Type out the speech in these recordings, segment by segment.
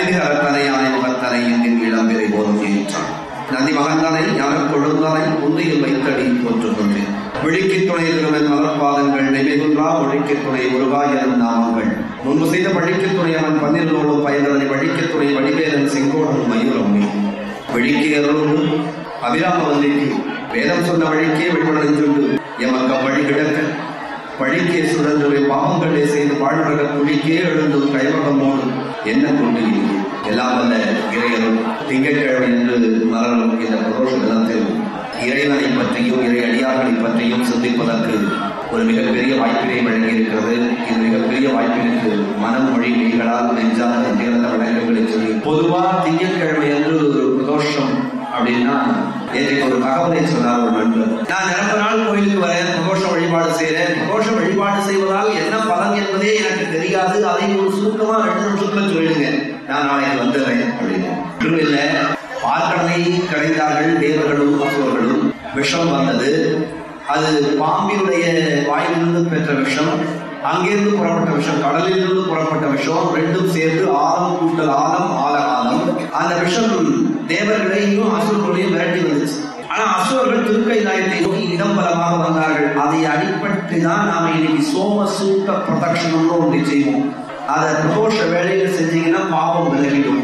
கரிகரத்தனை யானை முகத்தனை என்கின் இளம்பிரை போதும் ஏற்றான் நந்தி மகந்தனை ஞானக் கொழுந்தனை உந்தையில் வைத்தடி போற்றுகின்றேன் விழிக்கு துணை திருவன் மலர்பாதங்கள் நினைவுன்றா ஒழிக்கு துணை முருகா எனும் நாமங்கள் முன்பு செய்த வழிக்கு துணை அவன் பன்னிரலோடும் பயனதனை வழிக்கு துணை வடிவேலன் செங்கோடன் மயூரமே விழிக்கு அருளுண்டு அபிராம வந்திக்கு வேதம் சொன்ன வழிக்கே வெளிவடஞ்சொண்டு எமக்க வழி கிடக்க வழிக்கே சுழன்று பாவங்களே செய்து வாழ்வக குழிக்கே எழுந்தும் கைவகமோடு என்ன கொண்டு எல்லாம் வல்ல இறையரும் திங்கட்கிழமை என்று மலரும் இந்த பிரதோஷ தினத்தில் இறைவனை பற்றியும் இறை அடியார்களை பற்றியும் சிந்திப்பதற்கு ஒரு மிகப்பெரிய வாய்ப்பினை வழங்கியிருக்கிறது இது மிகப்பெரிய வாய்ப்பிற்கு மனம் மொழி மெய்களால் நெஞ்சால் நெஞ்சிறந்த விளக்கங்களை சொல்லி பொதுவா திங்கட்கிழமை என்று ஒரு பிரதோஷம் அப்படின்னா எனக்கு ஒரு தகவலை சொன்னார் ஒரு நண்பர் நான் நிரம்ப நாள் கோயிலுக்கு வரேன் பிரதோஷ வழிபாடு செய்கிறேன் பிரதோஷ வழிபாடு செய்வதால் என்ன பலன் என்பதே எனக்கு தெரியாது அதை ஒரு சுருக்கமா ரெண்டு நிமிஷத்துல சொல்லிடுங்க நான் நாளைக்கு வந்துடுறேன் அப்படின்னு ஒன்றும் இல்லை பார்க்கடலை கடைந்தார்கள் தேவர்களும் அசுரர்களும் விஷம் வந்தது அது பாம்பினுடைய வாயிலிருந்து பெற்ற விஷம் அங்கிருந்து புறப்பட்ட விஷம் கடலிலிருந்து புறப்பட்ட விஷம் ரெண்டும் சேர்ந்து ஆழம் கூட்டல் ஆழம் ஆழ ஆழம் அந்த விஷம் தேவர்களையும் அசுரர்களையும் விரட்டி வந்துச்சு ஆனா அசுரர்கள் திருக்கைலாயத்தை நோக்கி இடம்பலமாக வந்தார்கள் அதை அடிப்பட்டு தான் நாம இன்னைக்கு சோம சூட்ட பிரதட்சணம்னு ஒன்று செய்வோம் அதை பிரதோஷ வேலையில செஞ்சீங்கன்னா பாவம் விலகிடும்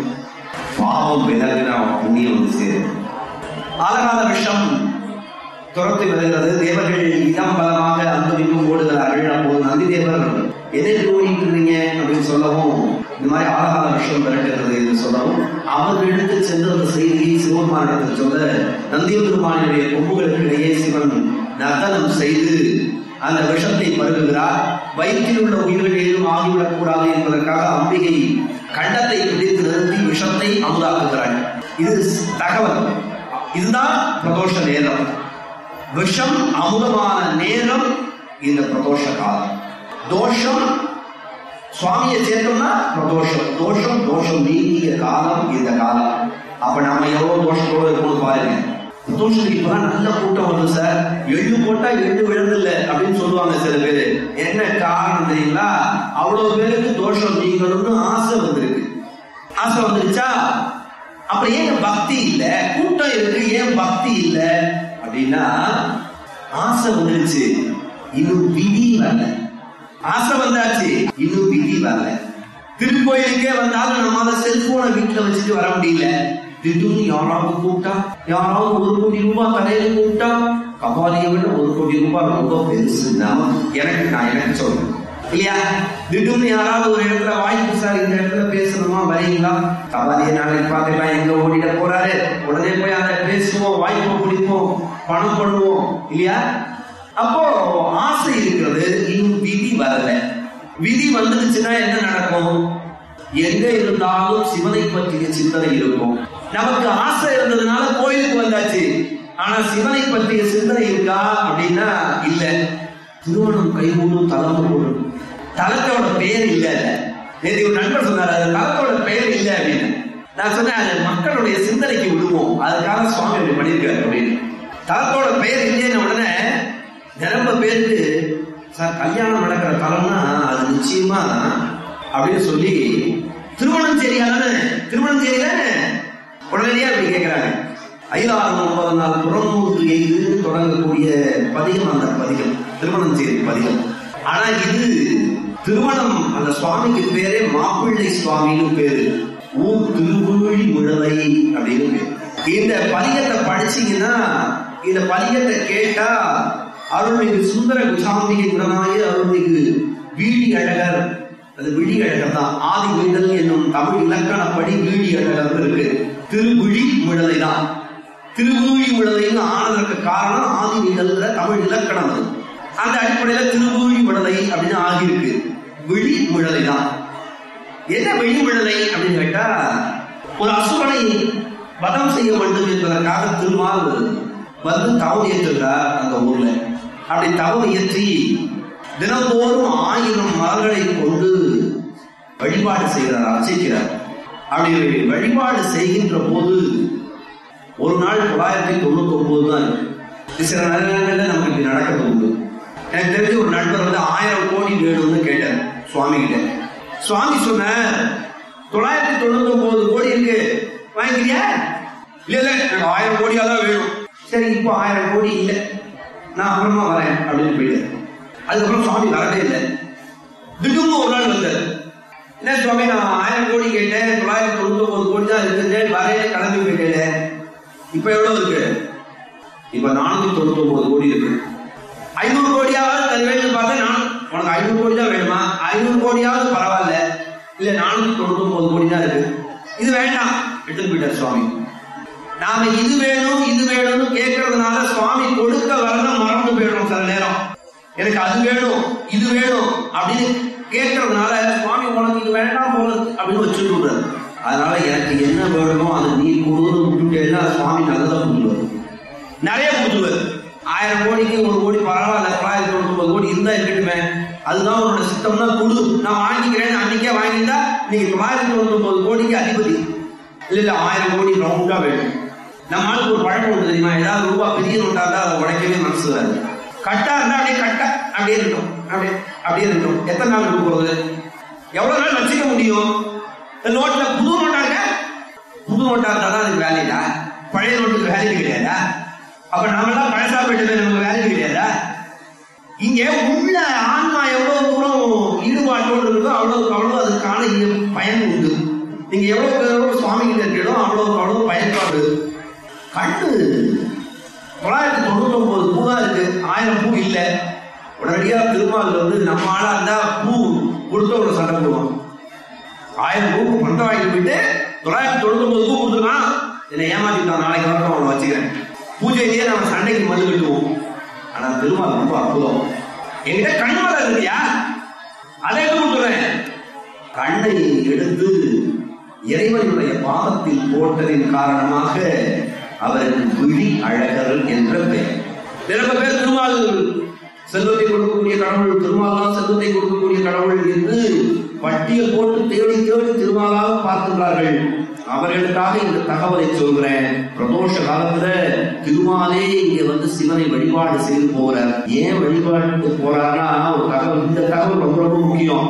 பாவம் விலகினா புண்ணியம் வந்து சேரும் ஆலகால விஷம் துரத்தி வருகிறது தேவர்கள் இடம் பலமாக அங்குமிங்கும் ஓடுகிறார்கள் அப்போது நந்தி தேவர் எதிர்த்து ஓடிட்டு இருந்தீங்க அப்படின்னு சொல்லவும் இந்த மாதிரி ஆலகால விஷம் விரட்டுகிறது என்று சொல்லவும் அவர்களிடத்து சென்று அந்த செய்தியை சிவபெருமானிடத்தில் சொல்ல நந்திய பெருமானுடைய கொம்புகளுக்கு இடையே சிவன் நர்த்தனம் செய்து அந்த விஷத்தை பருகுகிறார் வயிற்றில் உள்ள உயிர்கள் ஏதும் ஆகிவிடக் கூடாது என்பதற்காக அம்பிகை கண்டத்தை பிடித்து நிறுத்தி விஷத்தை அமுதாக்குகிறாள் இது தகவல் இதுதான் பிரதோஷ நேரம் விஷம் அமுதமான நேரம் இந்த பிரதோஷ காலம் தோஷம் சுவாமியை சேர்த்தோம்னா பிரதோஷம் தோஷம் தோஷம் நீங்கிய காலம் இந்த காலம் அப்ப நாம எவ்வளவு தோஷத்தோட இருக்கணும் பாருங்க பிரதோஷத்துக்கு இப்பதான் நல்ல கூட்டம் வருது சார் எள்ளு போட்டா எள்ளு விழுந்தில்ல அப்படின்னு சொல்லுவாங்க சில பேரு என்ன காரணம் தெரியுங்களா அவ்வளவு பேருக்கு தோஷம் நீங்கணும்னு ஆசை வந்திருக்கு ஆசை வந்துருச்சா அப்ப ஏன் பக்தி இல்ல கூட்டம் இருக்கு ஏன் பக்தி இல்ல அப்படின்னா ஆசை வந்துருச்சு இன்னும் விதி வரல ஆசை வந்தாச்சு இன்னும் விதி வரல திருக்கோயிலுக்கே வந்தாலும் நம்மளால செல்போனை வீட்டுல வச்சுட்டு வர முடியல திடீர்னு யாராவது கூப்பிட்டா யாராவது ஒரு கோடி ரூபாய் தலையில கூப்பிட்டா கபாலியை விட ஒரு கோடி ரூபாய் ரொம்ப பெருசு நாம எனக்கு நான் எனக்கு சொல்றேன் இல்லையா திடீர்னு யாராவது ஒரு இடத்துல வாய்ப்பு சார் இந்த இடத்துல பேசணுமா வரீங்களா கபாலியை நாளைக்கு பார்த்துக்கலாம் எங்க ஓடிட போறாரு உடனே போய் அதை பேசுவோம் வாய்ப்பு பிடிப்போம் பணம் பண்ணுவோம் இல்லையா அப்போ ஆசை இருக்கிறது இன்னும் விதி வரல விதி வந்துடுச்சுன்னா என்ன நடக்கும் எங்க இருந்தாலும் சிவனை பற்றிய சிந்தனை இருக்கும் நமக்கு ஆசை இருந்ததுனால கோயிலுக்கு வந்தாச்சு ஆனா சிவனை பற்றிய சிந்தனை இருக்கா அப்படின்னா இல்ல திருமணம் கைகூடும் தலம் கூடும் தலத்தோட பெயர் இல்ல நேற்று ஒரு நண்பர் சொன்னார் அது தலத்தோட பெயர் இல்ல அப்படின்னு நான் சொன்னேன் அது மக்களுடைய சிந்தனைக்கு விடுவோம் அதுக்காக சுவாமி அப்படி பண்ணியிருக்காரு அப்படின்னு தலத்தோட பெயர் இல்லைன்னு உடனே நிரம்ப பேருக்கு சார் கல்யாணம் நடக்கிற தலம்னா அது நிச்சயமா அப்படின்னு சொல்லி திருமணம் சரியா தானே திருமணம் சரி தானே உடனடியா அப்படி கேட்கிறாங்க ஐயாறு ஒன்பது நாள் புறமூன்று எய்து தொடங்கக்கூடிய பதிகம் அந்த பதிகம் திருமணம் செய்தி பதிகம் ஆனா இது திருமணம் அந்த சுவாமிக்கு பேரே மாப்பிள்ளை சுவாமின்னு பேரு ஊர் திருவுழி முழலை அப்படின்னு பேரு இந்த பதிகத்தை படிச்சீங்கன்னா இந்த பதிகத்தை கேட்டா அருள்மிகு சுந்தர குசாம்பிகை குணமாய அருள்மிகு வீடி அழகர் அது விழி அழகர் தான் ஆதி வீடல் என்னும் தமிழ் இலக்கணப்படி வீடி அழகர் இருக்கு திருவிழி முழலை தான் திருவூழி முழலைன்னு ஆனதற்கு காரணம் ஆதி வீடல்ங்கிற தமிழ் இலக்கணம் அது அந்த அடிப்படையில திருவூழி முழலை அப்படின்னு ஆகியிருக்கு விழி முழலை தான் என்ன விழி முழலை அப்படின்னு கேட்டா ஒரு அசுரனை வதம் செய்ய வேண்டும் என்பதற்காக திருமால் வந்து தவம் ஏற்றுகிறார் அந்த ஊர்ல அப்படி தவம் இயற்றி தினந்தோறும் ஆயிரம் மலர்களை கொண்டு வழிபாடு செய்கிறார் அர்ச்சிக்கிறார் அப்படி வழிபாடு செய்கின்ற போது ஒரு நாள் தொள்ளாயிரத்தி தொண்ணூத்தி ஒன்பது தான் இருக்கு சில நேரங்கள்ல நமக்கு இப்படி நடக்கிறது உண்டு எனக்கு தெரிஞ்ச ஒரு நண்பர் வந்து ஆயிரம் கோடி வேணும்னு கேட்டார் சுவாமி கிட்ட சுவாமி சொன்ன தொள்ளாயிரத்தி தொண்ணூத்தி ஒன்பது கோடி இருக்கு வாங்கிக்கிறியா இல்ல இல்ல எனக்கு ஆயிரம் கோடியா தான் வேணும் சரி இப்போ ஆயிரம் கோடி இல்லை நான் அப்புறமா வரேன் அப்படின்னு போயிட்டு அதுக்கப்புறம் சுவாமி வரவே இல்லை திடீர்னு ஒரு நாள் வந்தார் என்ன சுவாமி நான் ஆயிரம் கோடி கேட்டேன் தொள்ளாயிரத்தி தொண்ணூத்தி ஒன்பது கோடி தான் இருக்குது வரேன் கிளம்பி போயிட்டேன் இப்ப எவ்வளவு இருக்கு இப்ப நானூத்தி தொண்ணூத்தி ஒன்பது கோடி இருக்கு ஐநூறு கோடியாவது தருவேன்னு பார்த்தா நான் உனக்கு ஐநூறு கோடி தான் வேணுமா ஐநூறு கோடியாவது பரவாயில்ல இல்ல நானூத்தி தொண்ணூத்தி ஒன்பது கோடி தான் இருக்கு இது வேண்டாம் எடுத்துட்டு போயிட்டார் சுவாமி நாம இது வேணும் இது வேணும்னு கேட்கறதுனால சுவாமி கொடுக்க வரத மறந்து போயிடும் சில நேரம் எனக்கு அது வேணும் இது வேணும் அப்படின்னு கேட்கறதுனால சுவாமி உனக்கு இது வேண்டாம் போல அப்படின்னு வச்சுட்டு விடுறாரு அதனால எனக்கு என்ன வேணுமோ அதை நீ கொடுன்னு விட்டுட்டேன்னா சுவாமி நல்லதா கொடுத்துருவாரு நிறைய கொடுத்துருவாரு ஆயிரம் கோடிக்கு ஒரு கோடி பரவாயில்ல தொள்ளாயிரத்தி தொண்ணூத்தி கோடி இருந்தா இருக்கட்டுமே அதுதான் உன்னோட சித்தம்னா குழு நான் வாங்கிக்கிறேன் அன்னைக்கே வாங்கிட்டா நீங்க தொள்ளாயிரத்தி தொண்ணூத்தி ஒன்பது கோடிக்கு அதிபதி இல்ல இல்ல ஆயிரம் கோடி ரவுண்டா வேணும் நம்ம ஆளுக்கு ஒரு பழக்கம் உண்டு தெரியுமா ஏதாவது ரூபா பெரிய நோட்டா இருந்தா அதை உடைக்கவே மனசு வராது கட்டா இருந்தா அப்படியே கட்டா அப்படியே இருக்கட்டும் அப்படியே அப்படியே இருக்கட்டும் எத்தனை நாள் இருக்க போகுது எவ்வளவு நாள் வச்சுக்க முடியும் இந்த நோட்ல புது நோட்டா இருக்க புது நோட்டா இருந்தா தான் அதுக்கு வேலையா பழைய நோட்டுக்கு வேல்யூ கிடையாதா அப்ப நாமெல்லாம் பழசா போயிட்டு நமக்கு வேல்யூ கிடையாதா இங்க உள்ள ஆன்மா எவ்வளவு தூரம் ஈடுபாட்டோடு இருக்கோ அவ்வளவுக்கு அவ்வளவு அதுக்கான இ- பயன் உண்டு நீங்க எவ்வளவு எவ்வளவு சுவாமி கிட்ட இருக்கீங்களோ அவ்வளவுக்கு அவ்வளவு பயன்பாடு கண்ணு தொள்ளாயிரத்தி தொண்ணூத்தி ஒன்பது பூ தான் இருக்கு ஆயிரம் பூ இல்ல உடனடியா திருமால் வந்து நம்ம ஆளா இருந்தா பூ கொடுத்து ஒரு சண்டை போடுவோம் ஆயிரம் பூ பணத்தை வாங்கிட்டு போயிட்டு தொள்ளாயிரத்தி தொண்ணூத்தி ஒன்பது பூ கொடுத்துருக்கான் என்னை ஏமாத்திட்டான் நாளைக்கு வரட்டும் அவனை வச்சுக்கிறேன் பூஜையிலேயே நம்ம சண்டைக்கு மது கட்டுவோம் ஆனா திருமால் ரொம்ப அற்புதம் என்கிட்ட கண்மலை இருக்கியா அதை எடுத்து கொடுத்துறேன் கண்ணை எடுத்து இறைவனுடைய பாதத்தில் போட்டதின் காரணமாக அவருக்கு விழி அழகர் என்ற பெயர் நிறைய பேர் திருமால் செல்வத்தை கொடுக்கக்கூடிய கடவுள் திருமால் தான் செல்வத்தை கொடுக்கக்கூடிய கடவுள் என்று பட்டியல் போட்டு தேடி தேடி திருமாலாக பார்க்கின்றார்கள் அவர்களுக்காக இந்த தகவலை சொல்கிறேன் பிரதோஷ காலத்துல திருமாலே இங்க வந்து சிவனை வழிபாடு செய்து போகிறார் ஏன் வழிபாடு போறாருன்னா ஒரு தகவல் இந்த தகவல் ரொம்ப ரொம்ப முக்கியம்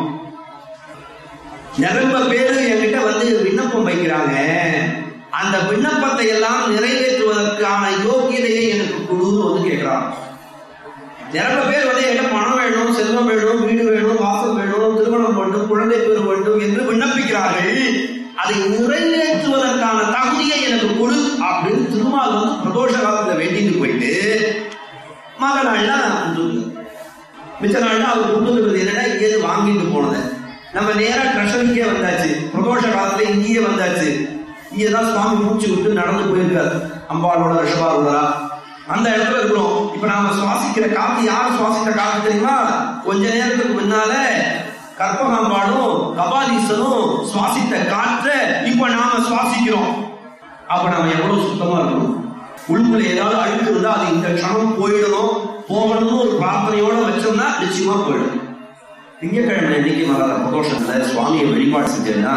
நிரம்ப பேரு என்கிட்ட வந்து விண்ணப்பம் வைக்கிறாங்க அந்த விண்ணப்பத்தை எல்லாம் நிறைவேற்றுவதற்கான யோகியதையை எனக்கு கொடுன்னு வந்து கேட்கிறாங்க நிரம்ப பேர் வந்து என்கிட்ட பணம் வேணும் செல்வம் வேணும் வீடு வேணும் வாசல் வேணும் திருமணம் வேண்டும் குழந்தை பேர் வேண்டும் என்று விண்ணப்பிக்கிறார்கள் அதை நிறைவேற்றுவதற்கான தகுதியை எனக்கு கொடு அப்படின்னு திருமால் வந்து பிரதோஷ காலத்துல வேண்டிட்டு போயிட்டு மக நாள்ல கொடுத்துருங்க மிச்ச நாள்ல அவர் கொடுத்துருக்கிறது என்னன்னா இங்கேருந்து வாங்கிட்டு போனது நம்ம நேரா ட்ரெஷரிக்கே வந்தாச்சு பிரதோஷ காலத்துல இங்கேயே வந்தாச்சு இங்கே தான் சுவாமி மூச்சு விட்டு நடந்து போயிருக்காரு அம்பாளோட ரிஷபாரூரா அந்த இடத்துல இருக்கிறோம் இப்ப நாம சுவாசிக்கிற காத்து யார் சுவாசிக்கிற காத்து தெரியுமா கொஞ்ச நேரத்துக்கு முன்னால கற்பகாம்பாடும் கபாலீசனும் சுவாசித்த காற்றை இப்ப நாம சுவாசிக்கிறோம் அப்ப நாம எவ்வளவு சுத்தமா இருக்கணும் உள்ளுக்குள்ள ஏதாவது அழுக்கு இருந்தா அது இந்த க்ஷணம் போயிடணும் போகணும்னு ஒரு பிரார்த்தனையோட வச்சோம்னா நிச்சயமா போயிடும் திங்கக்கிழமை இன்னைக்கு வராத பிரதோஷத்துல சுவாமியை வழிபாடு செஞ்சேன்னா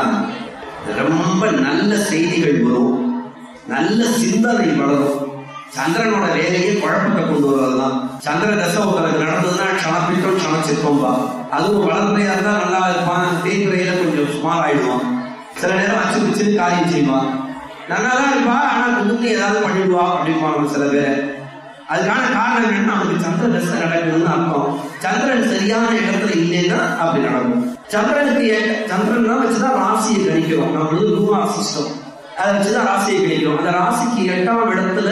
ரொம்ப நல்ல செய்திகள் வரும் நல்ல சிந்தனை வளரும் சந்திரனோட வேலையே குழப்பத்தை கொண்டு வருவதுதான் சந்திர தசை உங்களுக்கு நடந்ததுன்னா க்ஷணப்பிட்டம் க்ஷணச்சிற்பம்பா அதுவும் வளர்மையா இருந்தா நல்லா இருப்பான் தேய்முறையில கொஞ்சம் சுமார் ஆயிடுவான் சில நேரம் அச்சு பிச்சுன்னு காரியம் செய்வான் நல்லா தான் இருப்பா ஆனா கொஞ்சம் ஏதாவது பண்ணிடுவா அப்படிம்பாங்க சில பேர் அதுக்கான காரணம் என்னன்னா அவனுக்கு சந்திர தசை நடக்குதுன்னு அர்த்தம் சந்திரன் சரியான இடத்துல இல்லைன்னா அப்படி நடக்கும் சந்திரனுக்கு ஏ- சந்திரன் தான் வச்சுதான் ராசியை கணிக்கிறோம் நம்ம வந்து ரூபா சிஸ்டம் அதை வச்சுதான் ராசியை கணிக்கிறோம் அந்த ராசிக்கு எட்டாம் இடத்துல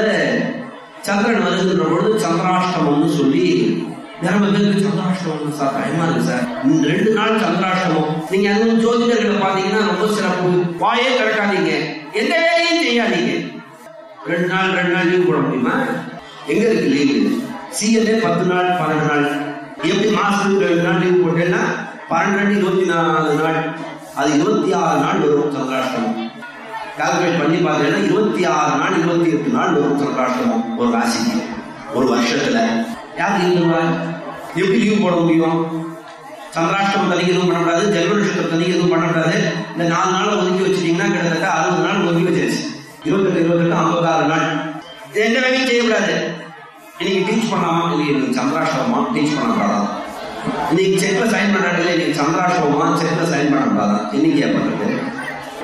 சந்திரன் வருகின்ற பொழுது சந்திராஷ்டமம்னு சொல்லி நிறைய பேருக்கு சந்திராஷ்டமம் சார் பயமா இருக்கு சார் இந்த ரெண்டு நாள் சந்திராஷ்டமம் நீங்க அதுவும் ஜோதிடர்களை பாத்தீங்கன்னா ரொம்ப சிறப்பு வாயே திறக்காதீங்க எந்த வேலையும் செய்யாதீங்க ரெண்டு நாள் ரெண்டு நாள் லீவ் போட முடியுமா எங்க இருக்கு லீவு சிஎல்ஏ பத்து நாள் பன்னெண்டு நாள் எப்படி மாசத்துக்கு ரெண்டு நாள் லீவ் போட்டேன்னா பன்னெண்டு ரெண்டு இருபத்தி நாலு நாள் அது இருபத்தி ஆறு நாள் வரும் சந்திராஷ்டமம் கால்குலேட் பண்ணி பார்த்தீங்கன்னா இருபத்தி ஆறு நாள் இருபத்தி எட்டு நாள் வரும் சந்திராஷ்டமம் ஒரு ராசிக்கு ஒரு வருஷத்துல யார் லீவ் தருவா எப்படி லீவ் போட முடியும் சந்திராஷ்டமம் தனிக்கு எதுவும் பண்ணக்கூடாது ஜென்ம நட்சத்திரம் தனிக்கு எதுவும் பண்ணக்கூடாது இந்த நாலு நாள் ஒதுக்கி வச்சிட்டீங்கன்னா கிட்டத்தட்ட அறுபது நாள் ஒதுக்கி வச்சாச்சு இருபத்தெட்டு இருபத்தெட்டு ஐம்பத்தாறு நாள் எந்த வேலையும் செய்யக்கூடாது இன்னைக்கு டீச் பண்ணாமா இல்லை இன்னைக்கு சந்திராஷ்டமமா டீச் பண்ணக்கூடாதா இன்னைக்கு செக்ல சைன் பண்ணாட்டில் இன்னைக்கு சந்திராஷ்டமமா செக்ல சைன் பண்ணக்கூடாதா இன்னைக்கு ஏன் பண்றது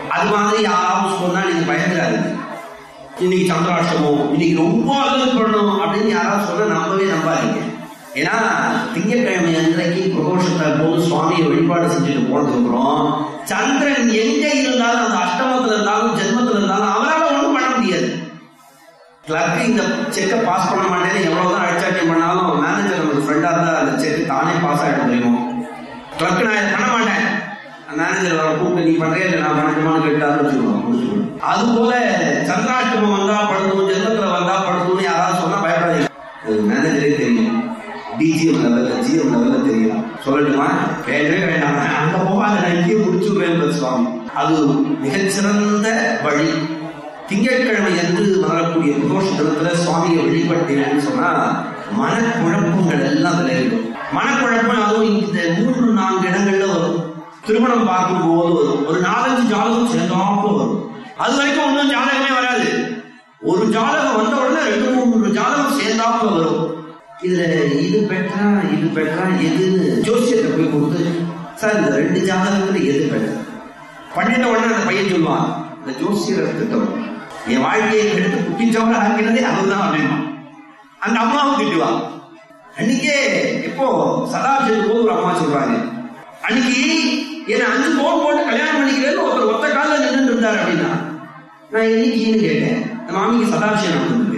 அது மாதிரி யாராவது சொன்னா நீங்க பயந்துடாதீங்க இன்னைக்கு சந்திராஷ்டமம் இன்னைக்கு ரொம்ப அழகு பண்ணணும் அப்படின்னு யாராவது சொன்னா நம்பவே நம்பாதீங்க ஏன்னா திங்கட்கிழமை அன்றைக்கு பிரதோஷத்தை போது சுவாமியை வழிபாடு செஞ்சுட்டு போனதுக்கு அப்புறம் சந்திரன் எங்க இருந்தாலும் அந்த அஷ்டமத்துல இருந்தாலும் ஜென்மத்துல இருந்தாலும் அவரால் ஒண்ணும் பண்ண முடியாது கிளர்க்கு இந்த செக்கை பாஸ் பண்ண மாட்டேன்னு எவ்வளவுதான் அடிச்சாட்டியம் பண்ணாலும் மேனேஜர் நமக்கு ஃப்ரெண்டா இருந்தா அந்த செக் தானே பாஸ் ஆகிட முடியும் கிளர்க்கு நான் இதை பண்ண மாட்டேன் மேனேஜர் வர கூப்பிட்டு நீ பண்றே இல்லை நான் பண்ணட்டுமான்னு கேட்டாலும் வச்சுக்கணும் அது போல சந்திராஷ்டமம் வந்தா படுத்தும் ஜென்மத்துல வந்தா படுத்தும்னு யாராவது சொன்னா பயப்படாதீங்க அது மேனேஜரே தெரியும் டிஜிஎம் லெவல்ல ஜிஎம் லெவல்ல தெரியும் சொல்லட்டுமா வேண்டவே வேண்டாம் அங்க போகாத நான் இங்கேயே முடிச்சுடுவேன் சுவாமி அது மிகச்சிறந்த வழி திங்கட்கிழமை என்று வரக்கூடிய பிரதோஷ தினத்துல சுவாமியை வழிபட்டீங்கன்னு சொன்னா மனக்குழப்பங்கள் எல்லாம் அதுல இருக்கும் மனக்குழப்பம் அதுவும் இந்த மூன்று நான்கு இடங்கள்ல வரும் திருமணம் பார்க்கும் போது வரும் ஒரு நாலஞ்சு ஜாதகம் சேர்ந்தாப்புல வரும் அது வரைக்கும் ஒன்றும் ஜாதகமே வராது ஒரு ஜாதகம் வந்த உடனே ரெண்டு மூணு ஜாதகம் சேர்ந்தாப்புல வரும் இதுல இது பெட்டரா இது பெட்டரா எதுன்னு ஜோசியத்தை போய் கொடுத்து சார் இந்த ரெண்டு ஜாதகத்துல எது பெட்டர் பண்ணிட்ட உடனே அந்த பையன் சொல்லுவான் இந்த ஜோசியர் திட்டம் என் வாழ்க்கையை எடுத்து குட்டிச்சவரை ஆக்கினதே அதுதான் அப்படின்னா அந்த அம்மாவும் திட்டுவா அன்னைக்கே இப்போ சதாபிஷேகம் போது ஒரு அம்மா சொல்றாங்க அன்னைக்கு என்ன அஞ்சு போன் போட்டு கல்யாணம் பண்ணிக்கிறேன்னு ஒருத்தர் ஒத்த காலில் நின்று இருந்தாரு அப்படின்னா நான் இன்னைக்குன்னு கேட்டேன் அந்த மாமிக்கு சதாபிஷேகம் நடந்திருக்கு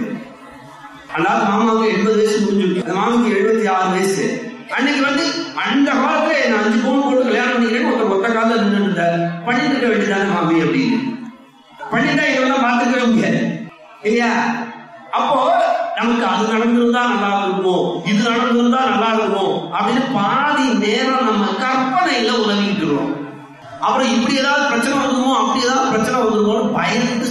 அல்லாத மாமாவுக்கு எண்பது வயசு முடிஞ்சிருக்கு அந்த மாமிக்கு எழுபத்தி ஆறு வயசு அன்னைக்கு வந்து அந்த காலத்துல என்ன அஞ்சு பவுன் போட்டு கல்யாணம் பண்ணிக்கிறேன்னு ஒருத்தர் ஒத்த காலில் நின்று இருந்தார் பண்ணிட்டு இருக்க வேண்டியதானே மாமி அப்படின்னு பண்ணிட்டா இதெல்லாம் பார்த்துக்கவே முடியாது இல்லையா அப்போ நமக்கு அது நடந்திருந்தா நல்லா இருக்கும் இது நடந்திருந்தா நல்லா இருக்கும் அப்படின்னு பாதி நேரம் நம்ம கற்பனையில உதவிக்கிறோம் அப்புறம் இப்படி ஏதாவது பிரச்சனை வந்துருமோ அப்படி ஏதாவது பிரச்சனை வந்துருமோ பயந்து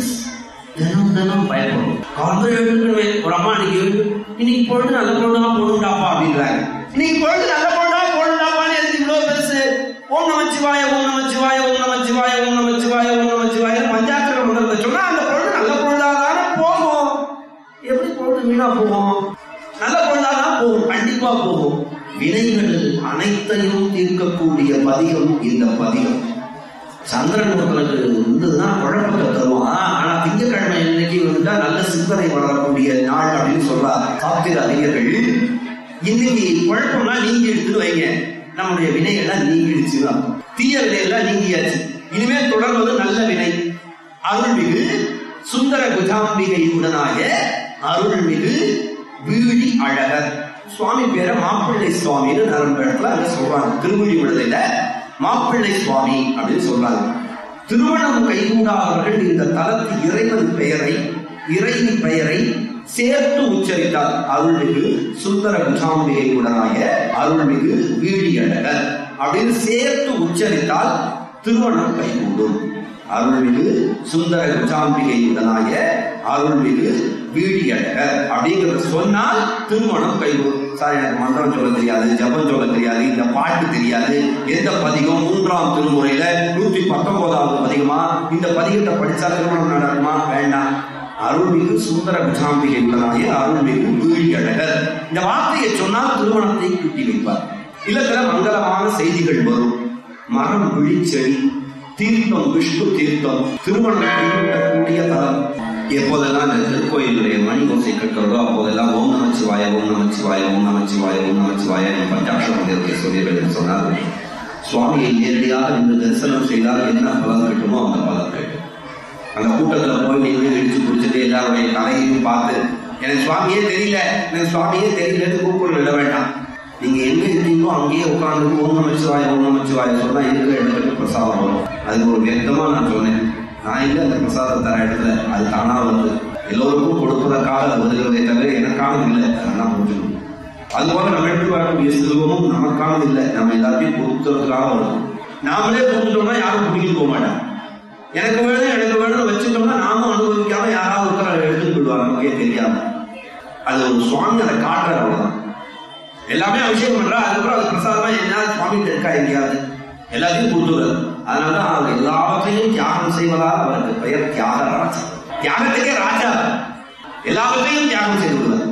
தினம் தினம் பயப்படும் காலத்துல எழுந்துக்கணுமே ஒரு அம்மா இன்னைக்கு எழுந்து இன்னைக்கு பொழுது நல்ல பொழுதா போடுண்டாப்பா அப்படின்றாங்க இன்னைக்கு பொழுது நல்ல பொழுதா போடுண்டாப்பான்னு எதுக்கு இவ்வளவு பெருசு ஓம் நமச்சிவாய ஓம் நமச்சிவாய ஓம் நமச்சிவாய ஓம் நமச்சிவாய ஓம் நமச்சிவாய பஞ்சாட்சர மந்திரத்தை சொன்னா அந்த பொழுது நல்ல பொழுதா தானே போகும் எப்படி பொழுது வீணா போகும் நல்ல பொழுதா தான் போகும் கண்டிப்பா போகும் வினைகள் அனைத்தையும் தீர்க்கக்கூடிய பதிகம் இந்த பதிகம் சந்திரன் ஒருத்தனுக்கு இருந்ததுன்னா குழப்பத்தை தருவான் ஆனா திங்கக்கிழமை இன்னைக்கு வந்துட்டா நல்ல சிந்தனை வளரக்கூடிய நாள் அப்படின்னு சொல்றா சாத்திர அறிஞர்கள் இன்னைக்கு குழப்பம்னா நீங்க எடுத்துட்டு வைங்க நம்முடைய வினைகள்லாம் நீங்கிடுச்சு தீய வினைகள்லாம் நீங்கியாச்சு இனிமேல் தொடர்வது நல்ல வினை அருள்மிகு சுந்தர குஜாம்பிகை உடனாய அருள்மிகு வீழி அழகர் சுவாமி பேரை மாப்பிள்ளை சுவாமின்னு நரம்பு அங்க சொல்றாங்க திருமொழி விடுதலையில மாப்பிள்ளை சுவாமி அப்படின்னு சொல்றாங்க திருமணம் கைகூடாதவர்கள் இந்த தலத்து இறைவன் பெயரை இறைவி பெயரை சேர்த்து உச்சரித்தார் அருள்மிகு சுந்தர குஜாம்பிகை உடனாய அருள்மிகு வீழியழகர் அப்படின்னு சேர்த்து உச்சரித்தால் திருமணம் கைகூடும் அருள்மிகு சுந்தர குஜாம்பிகை உடனாய அருள்மிகு வீழியழகர் அப்படிங்கறத சொன்னால் திருமணம் கைகூடும் சார் எனக்கு மந்திரம் சொல்ல தெரியாது ஜபம் சொல்ல தெரியாது இந்த பாட்டு தெரியாது எந்த பதிகம் மூன்றாம் திருமுறையில நூத்தி பத்தொன்பதாவது பதிகமா இந்த பதிகத்தை படிச்சா திருமணம் நடக்குமா வேண்டாம் அருள்மிகு சுந்தர குஜாம்பிகை உடனாய அருள்மிகு வீழியழகர் இந்த வார்த்தையை சொன்னால் திருமணத்தை கூட்டி வைப்பார் இல்லத்துல மங்களமான செய்திகள் வரும் மரம் விழிச்செடி தீர்த்தம் விஷ்ணு தீர்த்தம் திருமணம் கைவிட்டக்கூடிய தலம் எப்போதெல்லாம் இந்த திருக்கோயிலுடைய மணி ஓசை கேட்கிறதோ அப்போதெல்லாம் ஓம் நமச்சிவாய ஓம் நமச்சிவாய ஓம் நமச்சிவாய ஓம் நமச்சிவாய பஞ்சாட்சர மந்திரத்தை சொல்லியர்கள் என்று சொன்னால் சுவாமியை நேரடியாக நின்று தரிசனம் செய்தால் என்ன பலன் கிட்டுமோ அந்த பலன் கிட்டும் அந்த கூட்டத்துல போய் நின்று இடிச்சு பிடிச்சிட்டு எல்லாருடைய தலையையும் பார்த்து எனக்கு சுவாமியே தெரியல எனக்கு சுவாமியே தெரியலன்னு கூப்பிட விட வேண்டாம் நீங்க எங்க இருக்கீங்களோ அங்கேயே உட்கார்ந்து ஓம் நமச்சிவாய ஓம் நமச்சிவாய சொன்னா இருக்கிற இடத்துக்கு பிரசாதம் வரும் அதுக்கு ஒரு வியக்தமா நான் சொன்னேன் நான் இல்லை அந்த பிரசாதம் தர இடத்துல அது தானா வந்து எல்லோருக்கும் கொடுப்பதற்காக அது வருகிறதே தவிர எனக்கானது இல்லை அதெல்லாம் புரிஞ்சுக்கணும் அதுபோல நம்ம எடுத்து வரக்கூடிய செல்வமும் நமக்கானது இல்லை நம்ம எல்லாத்தையும் கொடுத்ததுக்காக வரும் நாமளே கொடுத்துட்டோம்னா யாரும் பிடிக்கிட்டு போக மாட்டாங்க எனக்கு வேணும் எனக்கு வேணும் வச்சுட்டோம்னா நாமும் அனுபவிக்காம யாராவது ஒருத்தர் எடுத்துட்டு போயிடுவாங்க நமக்கே தெரியாம அது ஒரு சுவாமி அதை காட்டுற அவ்வளவுதான் எல்லாமே அபிஷேகம் பண்றா அதுக்கப்புறம் அது பிரசாதமா என்ன சுவாமி இருக்கா எங்கேயாவது எல்லாத்தையும் கொடுத்துடுறாரு அதனாலதான் அவர் எல்லாவற்றையும் தியாகம் செய்வதால் அவருக்கு பெயர் தியாக ராஜா தியாகத்துக்கே ராஜா எல்லாவற்றையும் தியாகம் செய்து விடுவார்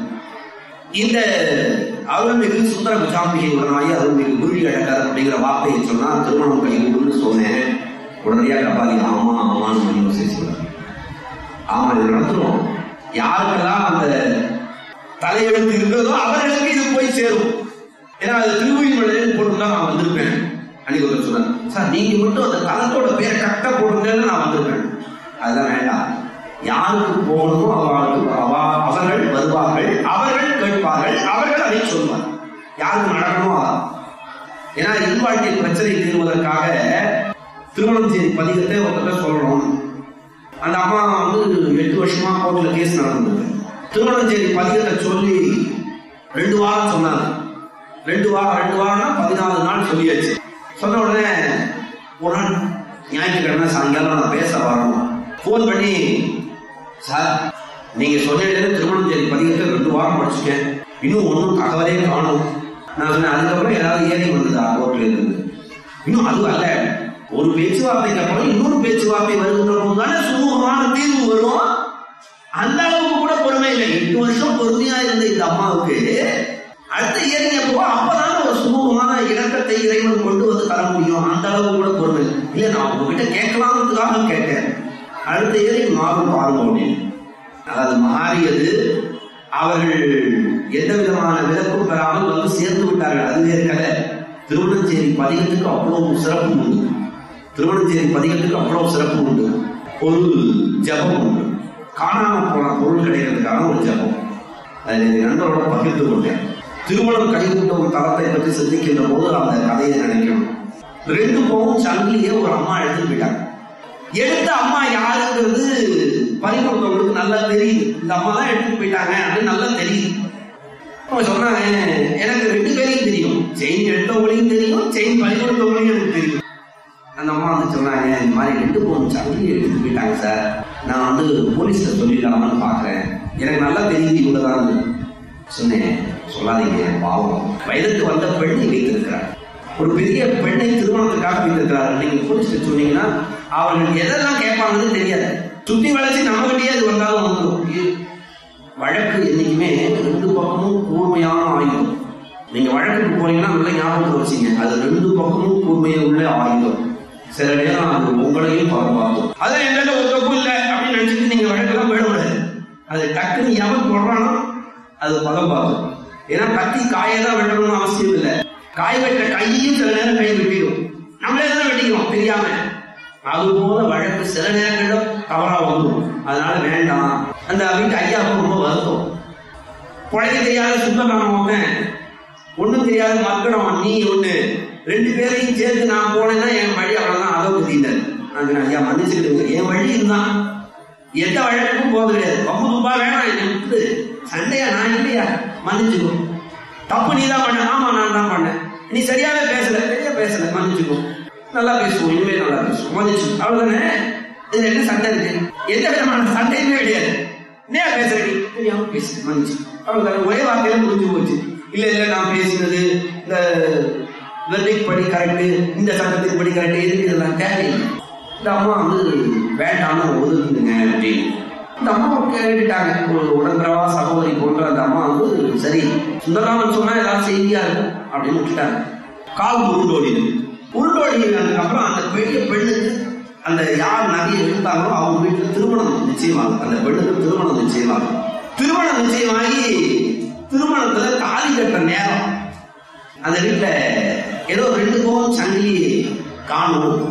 இந்த அருள்மிகு சுந்தர குஜாம்பிகை உடனாய் அருள்மிகு வீழி அழகர் அப்படிங்கிற வார்த்தையை சொன்னா திருமணம் கைகூடுன்னு சொன்னேன் உடனடியாக கபாலி ஆமா ஆமான்னு சொல்லி யோசிச்சு சொல்றாரு ஆமா இது நடத்துறோம் யாருக்கெல்லாம் அந்த தலையெழுத்து இருக்கிறதோ அவர்களுக்கு இது போய் சேரும் ஏன்னா அது திருவள்ளுவர் போட்டுதான் நான் வந்திருப்பேன் அன்னைக்கு ஒருத்தர் சொன்னார் சார் நீங்க மட்டும் அந்த தலத்தோட பேரை கரெக்டா போடுங்கன்னு நான் வந்திருப்பேன் அதெல்லாம் வேண்டாம் யாருக்கு போகணுமோ அவர்களுக்கு அவ- அவர்கள் வருவார்கள் அவர்கள் கேட்பார்கள் அவர்கள் அதை சொல்வார் யாருக்கு நடக்கணுமோ அதான் ஏன்னா இல்வாழ்க்கை பிரச்சனை தீர்வதற்காக திருமணம் செய்தி பதிகத்தை ஒருத்தர் சொல்லணும் அந்த அம்மா வந்து எட்டு வருஷமா கோர்ட்ல கேஸ் நடந்தது திருமணம் செய்தி பதிகத்தை சொல்லி ரெண்டு வாரம் சொன்னாங்க ரெண்டு வாரம் ரெண்டு வாரம்னா பதினாலு நாள் சொல்லியாச்சு சொன்ன உடனே ஒரு நாள் ஞாயிற்றுக்கிழமை சாயங்காலம் நான் பேச வரணும் ஃபோன் பண்ணி சார் நீங்க சொன்னீங்க திருமணம் செய்தி பதிகத்தை ரெண்டு வாரம் படிச்சுட்டேன் இன்னும் ஒன்றும் தகவலே காணும் நான் சொன்னேன் அதுக்கப்புறம் ஏதாவது ஏறி வந்ததா கோர்ட்ல இருந்து இன்னும் அது அல்ல ஒரு பேச்சுவார்த்தைக்கு அப்புறம் இன்னொரு பேச்சுவார்த்தை வருகின்ற போது தானே சுமூகமான தீர்வு வரும் அந்த அளவுக்கு கூட பொறுமை இல்லை எட்டு வருஷம் பொறுமையா இருந்த இந்த அம்மாவுக்கு அடுத்த இயற்கை எப்போ அப்பதானே ஒரு சுமூகமான இலக்கத்தை இறைவன் கொண்டு வந்து தர முடியும் அந்த அளவுக்கு கூட பொறுமை இல்லை இல்ல நான் உங்ககிட்ட கேட்கலாம்ன்றதுக்காக கேட்டேன் அடுத்த இயற்கை மாறும் பாருங்க அப்படின்னு அதாவது மாறியது அவர்கள் எந்த விதமான விலக்கும் பெறாமல் வந்து சேர்ந்து விட்டார்கள் அது வேறு கதை திருவண்ணஞ்சேரி பதிகத்துக்கு அவ்வளவு சிறப்பு உண்டு திருவண்ணஞ்சேரி பதிகத்துக்கு அவ்வளவு சிறப்பு உண்டு ஒரு ஜபம் உண்டு காணாம போன பொருள் கிடைக்கிறதுக்கான ஒரு ஜபம் அதை என் நண்பரோட பகிர்ந்து கொண்டேன் திருமணம் கைவிட்ட ஒரு தளத்தை பற்றி சிந்திக்கின்ற போது அந்த கதையை நினைக்கணும் ரெண்டு பவுன் சங்கிலியே ஒரு அம்மா எடுத்துட்டு போயிட்டாங்க எடுத்த அம்மா யாருங்கிறது பறிமுறுத்தவங்களுக்கு நல்லா தெரியுது இந்த அம்மா தான் எடுத்துட்டு போயிட்டாங்க அப்படின்னு நல்லா தெரியுது அவங்க சொன்னாங்க எனக்கு ரெண்டு பேரையும் தெரியும் செயின் எடுத்தவங்களையும் தெரியும் செயின் பறிமுறுத்தவங்களையும் எனக்கு தெரியும் அந்த அம்மா வந்து சொன்னாங்க இந்த மாதிரி ரெண்டு பவுன் சங்கிலி எடுத்துட்டு போயிட்டாங்க சார் நான் வந்து போலீஸ்ல சொல்லிடலாமான்னு பாக்குறேன் எனக்கு நல்லா தெரியுது இவ்வளவுதான் சொன்னேன் சொல்லாதீங்க பாவம் வயதுக்கு வந்த பெண்ணை வைத்திருக்கிறார் ஒரு பெரிய பெண்ணை திருமணத்துக்காக வைத்திருக்கிறார்கள் நீங்க போலீஸ்ல சொன்னீங்கன்னா அவர்கள் எதெல்லாம் கேட்பாங்கன்னு தெரியாது சுத்தி வளைச்சு நம்ம கிட்டே அது வந்தாலும் வந்துடும் இது வழக்கு என்னைக்குமே ரெண்டு பக்கமும் கூர்மையான ஆயுதம் நீங்க வழக்குக்கு போனீங்கன்னா நல்லா ஞாபகத்தில் வச்சுங்க அது ரெண்டு பக்கமும் கூர்மையா உள்ள ஆயுதம் சில நேரம் அது உங்களையும் பாதுகாக்கும் அதான் எங்கிட்ட ஒரு தப்பு இல்லை அப்படின்னு நினைச்சிட்டு நீங்க வழக்கெல்லாம் போயிடக்கூடாது அது டக்குன்னு எவன் போடுறானோ அது பதம் பார்க்கும் ஏன்னா கத்தி காயை தான் வெட்டணும்னு அவசியம் இல்லை காய் வெட்ட கையும் சில நேரம் கை வெட்டிடும் நம்மளே தான் வெட்டிக்கிறோம் தெரியாம அது போல வழக்கு சில நேரங்கள்ல தவறா வந்துடும் அதனால வேண்டாம் அந்த வீட்டு ஐயாவுக்கு ரொம்ப வருத்தம் குழைக்க தெரியாத சுத்தக்காரன் ஒருத்தன் ஒண்ணும் தெரியாத மக்களும் நீ ஒண்ணு ரெண்டு பேரையும் சேர்த்து நான் போனேன்னா என் வழி அவ்வளவுதான் அதை புத்திட்டார் நான் சொன்னேன், ஐயா மன்னிச்சுக்கிடுங்க என் வழி இதுதான் எந்த வழக்குக்கும் போக கிடையாது ரொம்ப துப்பா வேணாம் என்னை விட்டு சண்டையா நான் இல்லையா மன்னிச்சுக்கோ தப்பு நீ தான் பண்ண ஆமா நான் தான் பண்ணேன் நீ சரியாவே பேசல சரியா பேசல மன்னிச்சுக்கோ நல்லா பேசுவோம் இனிமே நல்லா பேசுவோம் மன்னிச்சு அவ்வளவுதானே இதுல என்ன சண்டை இருக்கு எந்த விதமான சண்டையுமே கிடையாது என்ன பேசுறீங்க தெரியாம பேசு மன்னிச்சு அவ்வளவுதானே ஒரே வார்த்தையில முடிஞ்சு போச்சு இல்ல இல்ல நான் பேசினது இந்த வெர்டிக் படி கரெக்ட் இந்த சட்டத்தின் படி கரெக்ட் எதுக்கு இதெல்லாம் தேவையில்லை இந்த அம்மா வந்து வேண்டாம்னு ஒதுக்குங்க அப்படின்னு இந்த அம்மா கேட்டுட்டாங்க ஒரு உடன்பிறவா சகோதரி போன்ற அந்த அம்மா வந்து சரி சுந்தரராமன் சொன்னா ஏதாவது செய்தியா இருக்கும் அப்படின்னு விட்டுட்டாங்க கால் உருண்டோடிது உருண்டோடினதுக்கு அப்புறம் அந்த பெரிய பெண்ணுக்கு அந்த யார் நகையை எடுத்தாங்களோ அவங்க வீட்டுல திருமணம் நிச்சயமாகும் அந்த பெண்ணுக்கு திருமணம் நிச்சயமாகும் திருமணம் நிச்சயமாகி திருமணத்துல தாலி கட்டுற நேரம் அந்த வீட்டுல ஏதோ ரெண்டு பவுன் சங்கிலி காணும்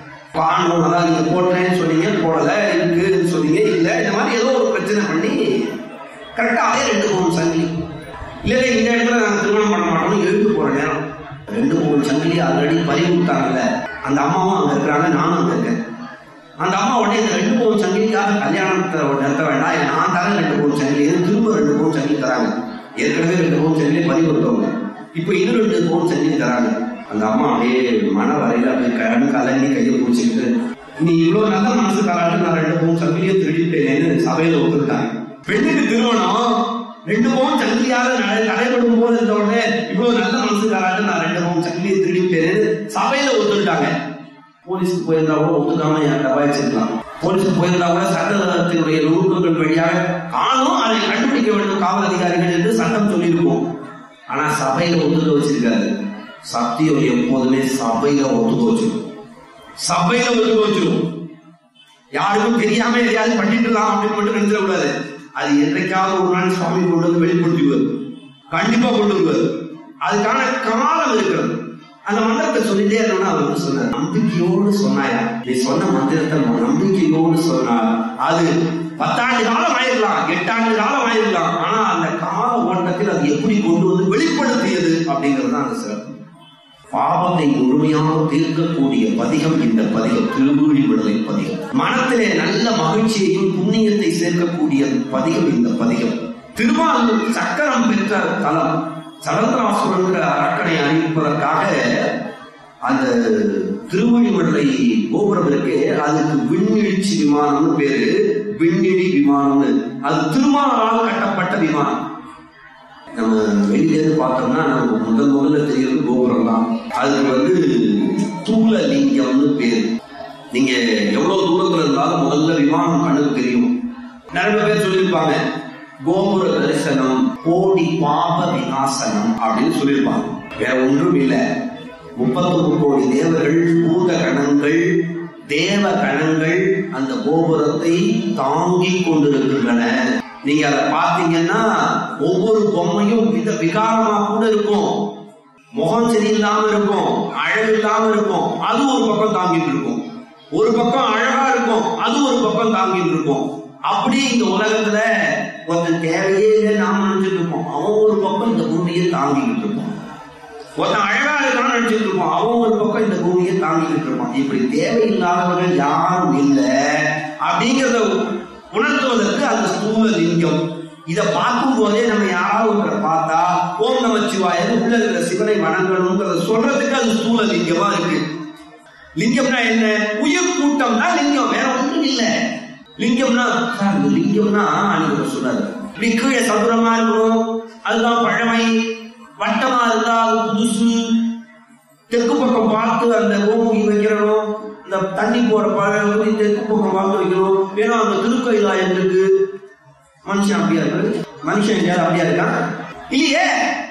காணும் அதாவது நீங்க போட்டேன்னு சொன்னீங்க போடல இருக்குன்னு சொன்னீங்க இல்ல இந்த மாதிரி ஏதோ ஒரு பிரச்சனை பண்ணி கரெக்டா அதே ரெண்டு பவுன் சங்கிலி இல்ல இல்ல இந்த இடத்துல நாங்க திருமணம் பண்ண மாட்டோம்னு எழுந்து போற நேரம் ரெண்டு பவுன் சங்கிலி ஆல்ரெடி பறி விட்டாங்கல்ல அந்த அம்மாவும் அங்க இருக்கிறாங்க நானும் அங்க இருக்கேன் அந்த அம்மா உடனே இந்த ரெண்டு பவுன் சங்கிலிக்காக கல்யாணத்தை நிறுத்த வேண்டாம் ஏன் நான் தரேன் ரெண்டு பவுன் சங்கிலி இது திரும்ப ரெண்டு பவுன் சங்கிலி தராங்க ஏற்கனவே ரெண்டு பவுன் சங்கிலி பறி கொடுத்தவங்க இப்போ இது ரெண்டு பவுன் சங்கிலி தராங்க அந்த அம்மா அப்படியே மன வரையில அப்படியே கரண் கலங்கி கையை பிடிச்சிக்கிட்டு நீ இவ்வளவு நல்ல மனசு காலாட்டு நான் ரெண்டு பவுன் சங்கிலியை திருடிட்டேன்னு சபையில ஒத்துக்கிட்டாங்க பெண்ணுக்கு திருமணம் ரெண்டு பவுன் சங்கிலியாக நட- நடைபெறும் போது இருந்த உடனே இவ்வளவு நல்ல மனசு காலாட்டு நான் ரெண்டு பவுன் சங்கிலியை திருடிட்டேன்னு சபையில ஒத்துக்கிட்டாங்க போலீஸுக்கு போயிருந்தா கூட ஒத்துக்காம என் டபாய்ச்சிருக்கலாம் போலீஸுக்கு போயிருந்தா கூட சட்டத்தினுடைய நுணுக்கங்கள் வழியாக காணும் அதை கண்டுபிடிக்க வேண்டும் காவல் அதிகாரிகள் என்று சட்டம் சொல்லியிருக்கும் ஆனா சபையில ஒத்துக்க வச்சிருக்காரு சத்தியம் எப்போதுமே சபையில ஒத்துக்க வச்சிருக்கும் சபையில ஒதுக்க வச்சிரும் யாருக்கும் தெரியாம எதையாவது பண்ணிட்டுலாம் அப்படின்னு மட்டும் நினைச்சிட கூடாது அது என்றைக்காவது ஒரு நாள் சுவாமி கொண்டு வந்து வெளிப்படுத்திடுவார் கண்டிப்பா கொண்டு வருவார் அதுக்கான காலம் இருக்கிறது அந்த மந்திரத்தை சொல்லிட்டே இருக்கணும்னு அவர் வந்து சொன்னார் நம்பிக்கையோடு சொன்னாயா நீ சொன்ன மந்திரத்தை நம்பிக்கையோடு சொன்னார் அது பத்தாண்டு காலம் ஆயிருக்கலாம் எட்டாண்டு காலம் ஆயிருக்கலாம் ஆனா அந்த கால ஓட்டத்தில் அது எப்படி கொண்டு வந்து வெளிப்படுத்தியது அப்படிங்கிறது தான் அந்த சிறப்பு பாவத்தை முழுமையாக தீர்க்கக்கூடிய பதிகம் இந்த பதிகம் திருவூழி விடுதலை பதிகம் மனத்திலே நல்ல மகிழ்ச்சியையும் புண்ணியத்தை சேர்க்கக்கூடிய பதிகம் இந்த பதிகம் திருவாரூர் சக்கரம் பெற்ற தலம் சரந்தராசுரங்கிற அரக்கனை அறிவிப்பதற்காக அந்த திருவழிமடலை கோபுரம் இருக்கு அதுக்கு விண்வீழ்ச்சி விமானம்னு பேரு விண்ணிடி விமானம்னு அது திருமாலால் கட்டப்பட்ட விமானம் நம்ம வெளியில இருந்து பார்த்தோம்னா நமக்கு முதல் முதல்ல தெரியறது கோபுரம் தான் அதுக்கு வந்து தூல லிங்கம்னு பேரு நீங்க எவ்வளவு தூரத்துல இருந்தாலும் முதல்ல விமானம் கண்ணுக்கு தெரியும் நிறைய பேர் சொல்லியிருப்பாங்க கோபுர தரிசனம் கோடி பாப விநாசனம் அப்படின்னு சொல்லியிருப்பாங்க வேற ஒன்றும் இல்லை முப்பத்தொரு கோடி தேவர்கள் பூத கணங்கள் தேவ கணங்கள் அந்த கோபுரத்தை தாங்கிக் கொண்டிருக்கின்றன நீங்க அதை பார்த்தீங்கன்னா ஒவ்வொரு பொம்மையும் வித விகாரமா கூட இருக்கும் முகம் சரியில்லாம இருக்கும் அழகு இல்லாம இருக்கும் அது ஒரு பக்கம் தாங்கிட்டு இருக்கும் ஒரு பக்கம் அழகா இருக்கும் அது ஒரு பக்கம் தாங்கிட்டு இருக்கும் அப்படியே இந்த உலகத்துல ஒருத்தன் தேவையே இல்லை நாம நினைச்சிட்டு இருப்போம் அவன் ஒரு பக்கம் இந்த பூமியை தாங்கிட்டு இருப்பான் ஒருத்தன் அழகா இருக்கான்னு நினைச்சிட்டு இருப்பான் அவன் ஒரு பக்கம் இந்த பூமியை தாங்கிட்டு இருப்பான் இப்படி தேவையில்லாதவர்கள் யாரும் இல்லை அப்படிங்கிறத உணர்த்துவதற்கு அந்த ஸ்தூல லிங்கம் இதை பார்க்கும் போதே நம்ம யாராவது ஒருத்தரை பார்த்தா ஓம் நம சிவாய உள்ள இருக்கிற சிவனை வணங்கணுங்கிறத சொல்றதுக்கு அது ஸ்தூல லிங்கமா இருக்கு லிங்கம்னா என்ன உயிர் கூட்டம் தான் லிங்கம் வேற ஒன்றும் இல்ல லிங்கம்னா சார் இந்த லிங்கம்னா அன்னைக்கு சொன்னாரு இப்படி கீழே சதுரமா இருக்கணும் அதுதான் பழமை வட்டமா இருந்தா அது புதுசு தெற்கு பக்கம் பார்த்து அந்த கோமுகி வைக்கிறணும் இந்த தண்ணி போற பழகுதி தெற்கு பக்கம் பார்த்து வைக்கணும் ஏன்னா அந்த திருக்கோயிலாயம் இருக்கு மனுஷன் அப்படியா இருக்கு மனுஷன் எங்கேயாவது அப்படியா இருக்கான் இல்லையே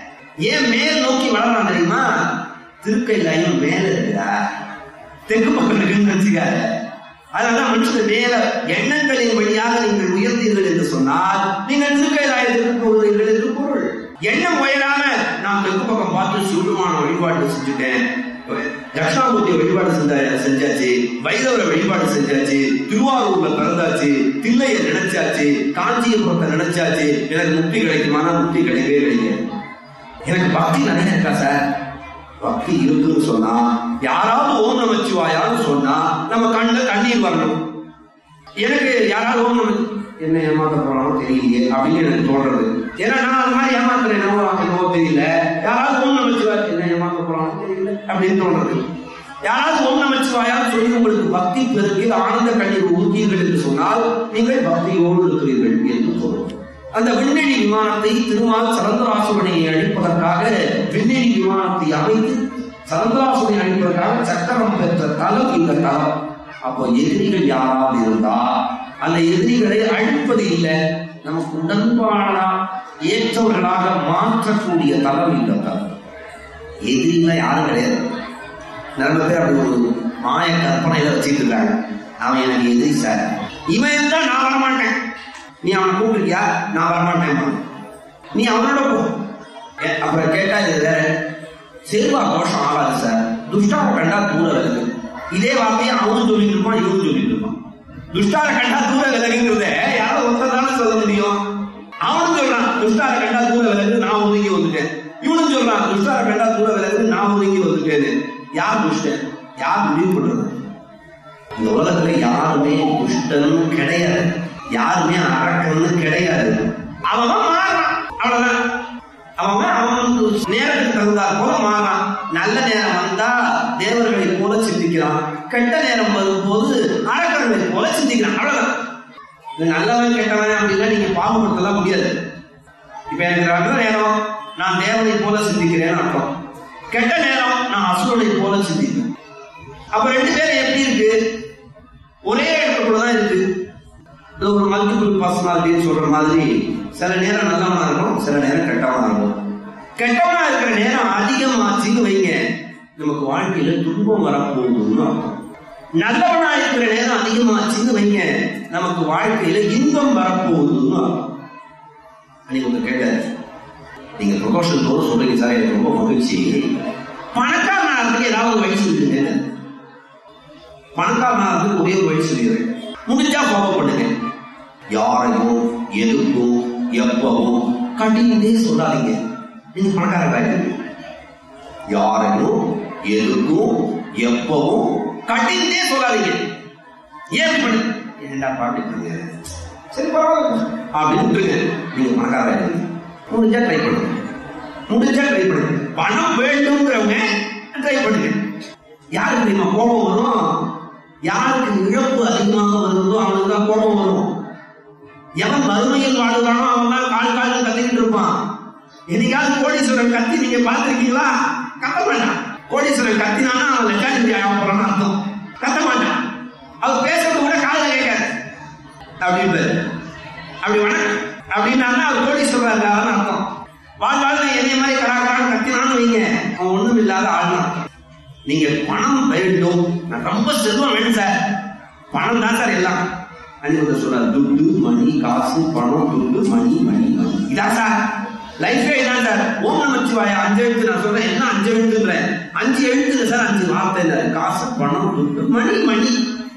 ஏன் மேல் நோக்கி வளர்றான் தெரியுமா திருக்கைலாயம் மேல இருக்குதா தெற்கு பக்கம் இருக்குன்னு நினைச்சுக்காத அதனால மனுஷன் மேல எண்ணங்களின் வழியாக நீங்கள் உயர்ந்தீர்கள் என்று சொன்னால் நீங்கள் திருக்கைலாயத்திற்கு போகிறீர்கள் என்று பொருள் எண்ணம் உயராம நான் தெற்கு பக்கம் பார்த்து சிவருமான வழிபாடு செஞ்சுட்டேன் தட்சிணாமூர்த்தி வழிபாடு செஞ்ச செஞ்சாச்சு வைரவரை வழிபாடு செஞ்சாச்சு திருவாரூர்ல பிறந்தாச்சு தில்லைய நினைச்சாச்சு காஞ்சிபுரத்தை நினைச்சாச்சு எனக்கு முக்தி கிடைக்குமானா முக்தி கிடைக்கவே கிடைக்காது எனக்கு பக்தி நிறைய இருக்கா சார் பக்தி இருக்குன்னு சொன்னா யாராவது ஓம் நமச்சிவாயான்னு சொன்னா நம்ம கண்ணுல கண்ணீர் வரணும் எனக்கு யாராவது ஓம் நம என்ன ஏமாத்த போறானோ தெரியலையே அப்படின்னு எனக்கு தோன்றது ஏன்னா நான் அது மாதிரி ஏமாத்துறேன் என்னவோ என்னவோ தெரியல யாராவது ஓம் நமச்சிவாய் என்ன ஏமாத்த போறானோ தெரியல அப்படின்னு தோன்றது யாராவது ஓம் நமச்சிவாயான்னு சொல்லி உங்களுக்கு பக்தி பெருக்கில் ஆனந்த கண்ணீர் ஊற்றியீர்கள் என்று சொன்னால் நீங்கள் பக்தியோடு இருக்கிறீர்கள் என்று சொல்லுவோம் அந்த விண்வெளி விமானத்தை திருமால் சரந்தராசுரனை அழிப்பதற்காக விண்வெளி விமானத்தை அமைத்து சரந்தராசுரனை அழிப்பதற்காக சக்கரம் பெற்ற தலம் இந்த தலம் அப்போ எதிரிகள் யாராவது இருந்தா அந்த எதிரிகளை அழிப்பது இல்லை நமக்கு உடன்பாடா ஏற்றவர்களாக மாற்றக்கூடிய தலம் இந்த தலம் எதிரிகளை யாரும் கிடையாது நிறைய பேர் அப்படி ஒரு மாய கற்பனையில வச்சுட்டு இருக்காங்க அவன் எனக்கு எதிரி சார் இவன் இருந்தா நான் வரமாட்டேன் நீ அவனை கூப்பிட்டிருக்கியா நான் வரமாட்டேன் நீ அவனோட போ ஏ, அப்புறம் கேட்டா இது வேற செல்வா தோஷம் ஆகாது சார் துஷ்டாவை கண்டா தூர விலகு இதே வார்த்தையை அவனும் சொல்லிட்டு இருப்பான் இவனும் சொல்லிட்டு இருப்பான் துஷ்டார கண்டா தூர விலகுங்கிறத யாரும் ஒருத்தர் தானே சொல்ல முடியும் அவனும் சொல்றான் துஷ்டார கண்டா தூர விலகு நான் ஒதுங்கி வந்துட்டேன் இவனும் சொல்றான் துஷ்டார கண்டா தூர விலகு நான் ஒதுங்கி வந்துட்டேன்னு யார் துஷ்டன் யார் முடிவு பண்றது இந்த உலகத்துல யாருமே துஷ்டனும் கிடையாது யாருமே அரக்கன்னு கிடையாது அவன் மாறான் அவ்வளவுதான் அவன் அவனுக்கு நேரத்துக்கு தகுந்தாற் போல மாறான் நல்ல நேரம் வந்தா தேவர்களை போல சிந்திக்கிறான் கெட்ட நேரம் வரும்போது அரக்கர்களை போல சிந்திக்கிறான் அவ்வளவுதான் இது நல்லவன் கெட்டவன் அப்படின்னா நீங்க பாகுபடுத்தலாம் முடியாது இப்ப எனக்கு நல்ல நேரம் நான் தேவனை போல சிந்திக்கிறேன்னு அர்த்தம் கெட்ட நேரம் நான் அசுரனை போல சிந்திக்கிறேன் அப்ப ரெண்டு பேரும் எப்படி இருக்கு ஒரே இடத்துக்குள்ள தான் இருக்கு இது ஒரு மல்டிபிள் பர்சனாலிட்டின்னு சொல்ற மாதிரி சில நேரம் நல்லவனா இருக்கும் சில நேரம் கெட்டவனா இருக்கும் கெட்டவனா இருக்கிற நேரம் அதிகமாச்சுன்னு வைங்க நமக்கு வாழ்க்கையில துன்பம் வரப்போகுதுன்னு அர்த்தம் நல்லவனா இருக்கிற நேரம் அதிகமாச்சுன்னு வைங்க நமக்கு வாழ்க்கையில இன்பம் வரப்போகுதுன்னு அர்த்தம். அன்னைக்கு உங்க கேட்டாரு நீங்க ப்ரொமோஷன் போது சொல்றீங்க சார் எனக்கு ரொம்ப மகிழ்ச்சி பணக்காரனாகிறதுக்கு ஏதாவது ஒரு வழி சொல்லிடுங்க பணக்காரனாகிறதுக்கு ஒரே ஒரு வழி சொல்லிடுறேன் முடிஞ்சா ஃபாலோ பண்ணுங்க யாரையும் எதுக்கும் எப்பவும் கண்டிப்பே சொல்லாதீங்க நீங்க பணக்காரராக யாரையும் எதுக்கும் எப்பவும் கண்டிப்பே சொல்லாதீங்க ஏன் இப்படி பண்ணு ஏன்டா பாட்டு பண்ணீங்க சரி பரவாயில்ல அப்படின்னு விட்டுருங்க நீங்க பணக்காரராக இருக்கீங்க முடிஞ்சா ட்ரை பண்ணுங்க முடிஞ்சா ட்ரை பண்ணுங்க பணம் வேண்டும்ங்கிறவங்க ட்ரை பண்ணுங்க யாருக்கு தெரியுமா கோபம் வரும் யாருக்கு இழப்பு அதிகமாக வருதோ அவனுக்கு தான் கோபம் வரும் எவன் வறுமையில் வாழுறானோ அவன் தான் கால் கால் கத்திக்கிட்டு இருப்பான் என்னைக்காவது கோடீஸ்வரன் கத்தி நீங்க பார்த்திருக்கீங்களா கத்த மாட்டான் கோடீஸ்வரன் கத்தினானா அவன் லட்சாதிபதி ஆக போறான்னு அர்த்தம் கத்த மாட்டான் அவர் பேசுறது கூட காதுல கேட்காது அப்படின்னு அப்படி வணக்கம் அப்படின்னா அவர் கோடீஸ்வரர் இருக்காருன்னு அர்த்தம் வாழ் வாழ் என்னைய மாதிரி கலாக்காரன் கத்தினான்னு வைங்க அவன் ஒண்ணும் இல்லாத ஆள்னு அர்த்தம் நீங்க பணம் வேண்டும் நான் ரொம்ப செல்வம் வேணும் சார் பணம் தான் சார் எல்லாம் அன்னைக்கு சொல்றாரு துட்டு மணி காசு பணம் துட்டு மணி மணி மணி இதான் சார் லைஃபே இதான் சார் ஓம் நமச்சிவாயா அஞ்சு எழுத்து நான் சொல்றேன் என்ன அஞ்சு எழுத்துன்றேன் அஞ்சு எழுத்து இல்ல சார் அஞ்சு வார்த்தை இல்ல காசு பணம் துட்டு மணி மணி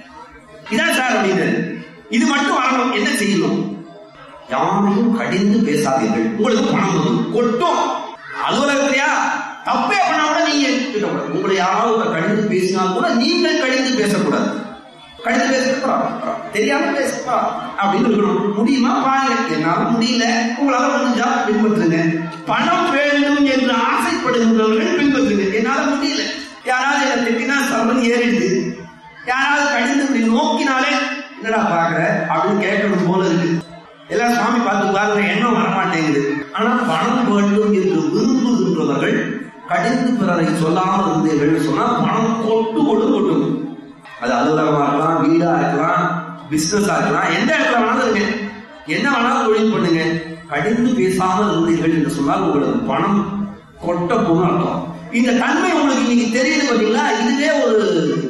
இதான் சார் அப்படின்னு இது மட்டும் வரணும் என்ன செய்யணும் யாரையும் கடிந்து பேசாதீர்கள் உங்களுக்கு பணம் வரும் கொட்டும் அலுவலகத்திலையா தப்பே பண்ணா கூட நீங்க திட்டக்கூடாது உங்களை யாராவது கடிந்து பேசினால் கூட நீங்கள் கடிந்து பேசக்கூடாது கடிந்து பேசக்கூடாது தெரியாம பேசப்பா அப்படின்னு இருக்கணும் முடியுமா பாருங்க என்னால முடியல உங்களால முடிஞ்சா பின்பற்றுங்க பணம் வேண்டும் என்று ஆசைப்படுகின்றவர்கள் பின்பற்றுங்க என்னால முடியல யாராவது என்ன திட்டினா சர்வன் ஏறிடுது யாராவது கடிந்து இப்படி நோக்கினாலே என்னடா பாக்குற அப்படின்னு கேட்கணும் போல இருக்கு எல்லாம் சுவாமி பார்த்து பாருங்க எண்ணம் வரமாட்டேங்குது ஆனா பணம் வேண்டும் என்று விரும்புகின்றவர்கள் கடிந்து பிறரை சொல்லாமல் இருந்தீர்கள் சொன்னா பணம் கொட்டு கொண்டு கொட்டும் அது அலுவலகமா இருக்கலாம் வீடா இருக்கலாம் பிசினஸா இருக்கலாம் எந்த இடத்துல வேணாலும் இருக்கு என்ன வேணாலும் தொழில் பண்ணுங்க கடிந்து பேசாமல் இருந்தீர்கள் என்று சொன்னால் உங்களுக்கு பணம் கொட்ட போன அர்த்தம் இந்த தன்மை உங்களுக்கு இன்னைக்கு தெரியுது பாத்தீங்களா இதுவே ஒரு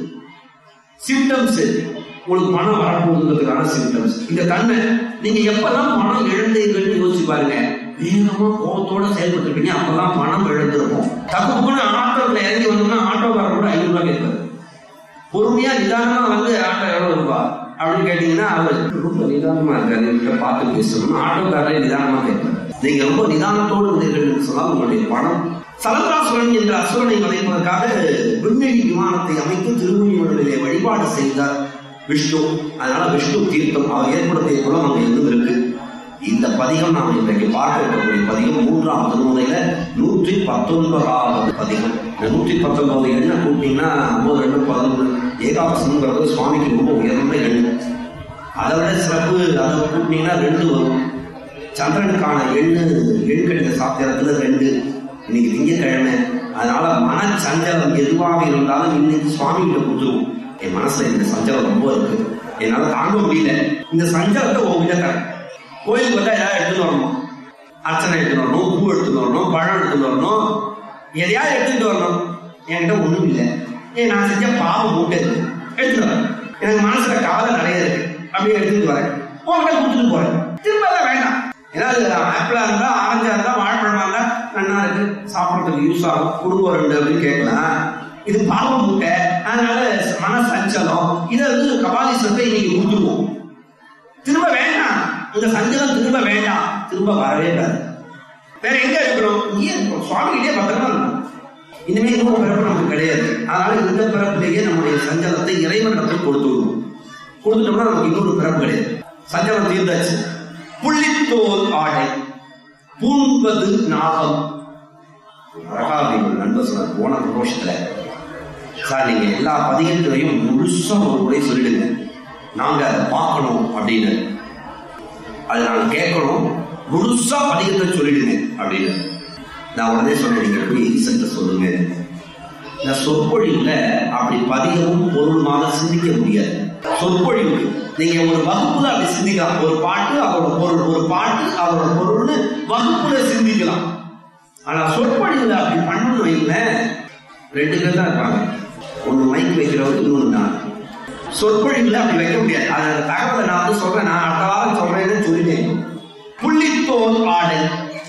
சிம்டம்ஸ் உங்களுக்கு பணம் வரப்போகுதுன்றதுக்கான சிம்டம்ஸ் இந்த தன்மை நீங்க எப்பதான் பணம் இழந்தீர்கள்னு யோசிச்சு பாருங்க வேகமா கோபத்தோட செயல்பட்டுருப்பீங்க அப்பதான் பணம் இழந்திருக்கும் தப்புக்குன்னு ஆட்டோவில் இறங்கி வந்தோம்னா ஆட்டோக்காரர் கூட ஐநூறு ரூபாய் கேட்பாரு பொறுமையா நிதானமா வந்து ஆட்டோ எவ்வளவு ரூபா அப்படின்னு கேட்டீங்கன்னா அவர் ரொம்ப நிதானமா இருக்காரு இவர்கிட்ட பார்த்து பேசணும் ஆட்டோக்காரரே நிதானமா கேட்பாரு நீங்க ரொம்ப நிதானத்தோடு இருந்தீர்கள் என்று சொன்னால் உங்களுடைய பணம் சலந்தாசுரன் என்ற அசுரனை வதைப்பதற்காக விண்வெளி விமானத்தை அமைத்து திருமணிமண்டலிலே வழிபாடு செய்தார் விஷ்ணு அதனால விஷ்ணு தீர்த்தம் அவர் ஏற்படுத்திய குலம் அங்க இருந்தும் இருக்கு இந்த பதிகம் நாம் இன்றைக்கு பார்க்க இருக்கக்கூடிய பதிகம் மூன்றாம் திருமுறையில நூற்றி பத்தொன்பதாவது பதிகம் இந்த நூற்றி பத்தொன்பது எண்ணை கூட்டிங்கன்னா ஒன்பது ரெண்டு பதினொன்று ஏகாதசம்ங்கிறது சுவாமிக்கு ரொம்ப உயர்ந்த எண்ணு அதை விட சிறப்பு அதை கூட்டினீங்கன்னா ரெண்டு வரும் சந்திரனுக்கான எண்ணு எண்கணித சாத்திரத்துல ரெண்டு இன்னைக்கு திங்கக்கிழமை அதனால மன சஞ்சலம் எதுவாக இருந்தாலும் இன்னைக்கு சுவாமி கிட்ட கொடுத்துருவோம் என் மனசுல இந்த சஞ்சலம் ரொம்ப இருக்கு என்னால தாங்க முடியல இந்த சஞ்சலத்தை உங்ககிட்ட தரேன் கோயிலுக்கு வந்தா ஏதாவது எடுத்துட்டு வரணும் அர்ச்சனை எடுத்துட்டு வரணும் பூ எடுத்துட்டு வரணும் பழம் எடுத்துட்டு வரணும் எதையாவது எடுத்துட்டு வரணும் என்கிட்ட ஒண்ணும் இல்லை ஏன் நான் செஞ்ச பாவம் மூட்டை இருக்கு எடுத்துட்டு வரேன் எனக்கு மனசுல கவலை நிறைய இருக்கு அப்படியே எடுத்துட்டு வரேன் உங்ககிட்ட கொடுத்துட்டு போறேன் திரும்ப எல்லாம் வேண்டாம் ஏதாவது ஆப்பிளா இருந்தா ஆரஞ்சா இருந்தா வாழைப்பழமா இருந்தா நன்னா இருக்கு சாப்பிடறதுக்கு யூஸ் ஆகும் குடும்பம் ரெண்டு அப்படின்னு கேட்கலாம் இது பாவம் மூட்டை அதனால மன சஞ்சலம் இதை வந்து கபாலீஸ்வரத்தை இன்னைக்கு கொடுத்துருவோம் திரும்ப வேண்டாம் இந்த சஞ்சலம் திரும்ப வேண்டாம் திரும்ப வரவே கூடாது வேற எங்க இருக்கிறோம் இங்கே இருக்கிறோம் சுவாமிகிட்டே பத்திரமா இருக்கும் இனிமே இன்னொரு பிறப்பு நமக்கு கிடையாது அதனால இந்த பிறப்பிலேயே நம்முடைய சஞ்சலத்தை இறைவனிடத்தில் கொடுத்து விடுவோம் கொடுத்துட்டோம்னா நமக்கு இன்னொரு பிறப்பு கிடையாது சஞ்சலம் தீர்ந்தாச்சு புள்ளித்தோல் ஆடை பூண்பது நாகம் அழகா ஒரு நண்பர் சொன்னார் போன ரோஷத்துல சார் நீங்க எல்லா பதிகத்திலையும் முழுசா ஒரு முறை சொல்லிடுங்க நாங்க அதை பார்க்கணும் அப்படின்னு அதை நாங்க கேட்கணும் முழுசா பதிகத்தை சொல்லிடுங்க அப்படின்னு நான் உடனே சொன்னேன் நீங்க போய் ஈசன்ட்ட சொல்லுங்க இந்த சொற்பொழிவுல அப்படி பதிகமும் பொருளுமாக சிந்திக்க முடியாது சொற்பொழிவு நீங்க ஒரு வகுப்புல அப்படி சிந்திக்கலாம் ஒரு பாட்டு அவரோட பொருள் ஒரு பாட்டு அவரோட பொருள்னு வகுப்புல சிந்திக்கலாம் ஆனா சொற்பொழிவுல அப்படி பண்ணணும் வைங்களேன் ரெண்டு பேர் தான் இருப்பாங்க ஒண்ணு மைக் வைக்கிறவர் இன்னொன்று நான் சொற்பொழிவுல அப்படி வைக்க முடியாது அது அந்த தகவலை நான் வந்து சொல்றேன் நான் அடுத்த வாரம் சொல்றேன்னு சொல்லிட்டேன் புள்ளித்தோல் ஆடை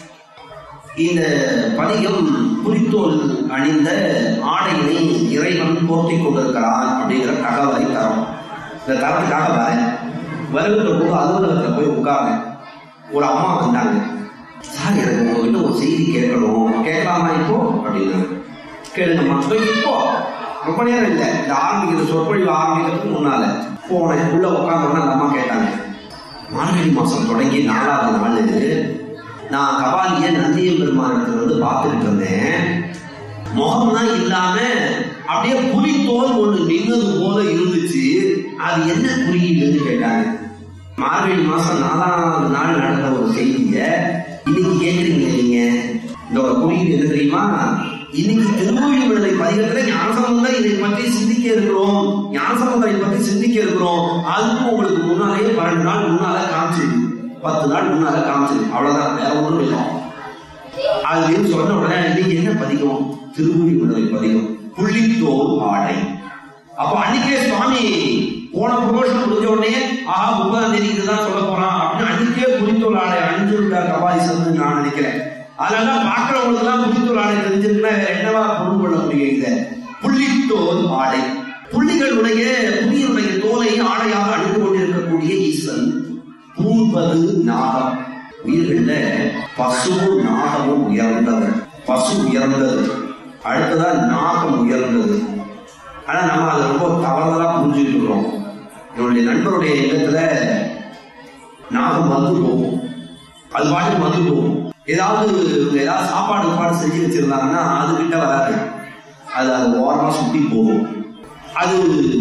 இந்த பதிகம் புலித்தோல் அணிந்த ஆடையினை இறைவன் போர்த்திக் கொண்டிருக்கிறான் அப்படிங்கிற தகவலை தரோம் இந்த தரத்துக்காக வரேன் வருகின்ற போது அலுவலகத்தில் போய் உட்கார்ந்தேன் ஒரு அம்மா வந்தாங்க சார் எனக்கு உங்ககிட்ட ஒரு செய்தி கேட்கணும் கேட்கலாமா இப்போ அப்படின்னு கேளுங்கம்மா "இதோ இப்போ ரொம்ப நேரம் இல்லை இந்த ஆரம்பிக்கிற சொற்பொழிவு ஆரம்பிக்கிறதுக்கு முன்னால போனேன் உள்ள உட்காந்தோன்னா அந்த அம்மா கேட்டாங்க மார்கழி மாசம் தொடங்கி நாலாவது நாள் நான் கபாலிய நந்தியம் பெருமானத்துல வந்து பார்த்துட்டு இருந்தேன் முகம்லாம் இல்லாம அப்படியே புலித்தோல் ஒண்ணு நின்னது போல இருந்துச்சு அது என்ன குறியீடுன்னு கேட்டாங்க மார்கழி மாசம் நாலாவது நாள் நடந்த ஒரு செய்திய இன்னைக்கு கேட்குறீங்க நீங்க இந்த ஒரு குறியீடு என்ன தெரியுமா இன்னைக்கு திருமொழிவிடுதலை பதிகத்துல ஞானசம்பந்தர் இதை பற்றி சிந்திக்க இருக்கிறோம் ஞானசம்பந்தரை பற்றி சிந்திக்க இருக்கிறோம் அதுக்கும் உங்களுக்கு முன்னாலேயே பன்னெண்டு நாள் முன்னால காமிச்சிருக்கு பத்து நாள் முன்னால காமிச்சிருக்கு அவ்வளவுதான் வேற ஒன்றும் இல்லை அதுலேருந்து சொன்ன உடனே இன்னைக்கு என்ன பதிகம் திருமொழி விடுதலை பதிகம் புள்ளித்தோல் ஆடை அப்ப அன்னைக்கே சுவாமி போன ப்ரொமோஷன் முடிஞ்ச உடனே ஆஹா முப்பதாம் தேதி இதுதான் சொல்ல போறான் அப்படின்னு அன்னைக்கே புலித்தோல் ஆடை அணிஞ்சிருக்கார் கபாலிசம்னு நான் நினைக்கிறேன் அதனால பாக்குறவங்களுக்கு எல்லாம் புலித்தோல் ஆடை தெரிஞ்சிருக்குன்னா வேற என்னவா பொருள் கொள்ள முடியும் இத புள்ளித்தோல் ஆடை புள்ளிகளுடைய புலியினுடைய தோலை ஆடையாக அணிந்து கொண்டிருக்கக்கூடிய ஈசன் பூம்பது நாகம் உயிர்கள்ல பசுவும் நாகமும் உயர்ந்தவர் பசு உயர்ந்தது அடுத்ததா நாகம் உயர்ந்தது ஆனா நம்ம அதை ரொம்ப தவறுதலா புரிஞ்சுக்கிட்டு இருக்கிறோம் என்னுடைய நண்பருடைய இடத்துல நாகம் வந்து போகும் அது பாட்டுக்கு வந்து போகும் ஏதாவது இவங்க ஏதாவது சாப்பாடு பாடு செஞ்சு வச்சிருந்தாங்கன்னா அது கிட்ட வராது அது அது ஓரமா சுத்தி போகும் அது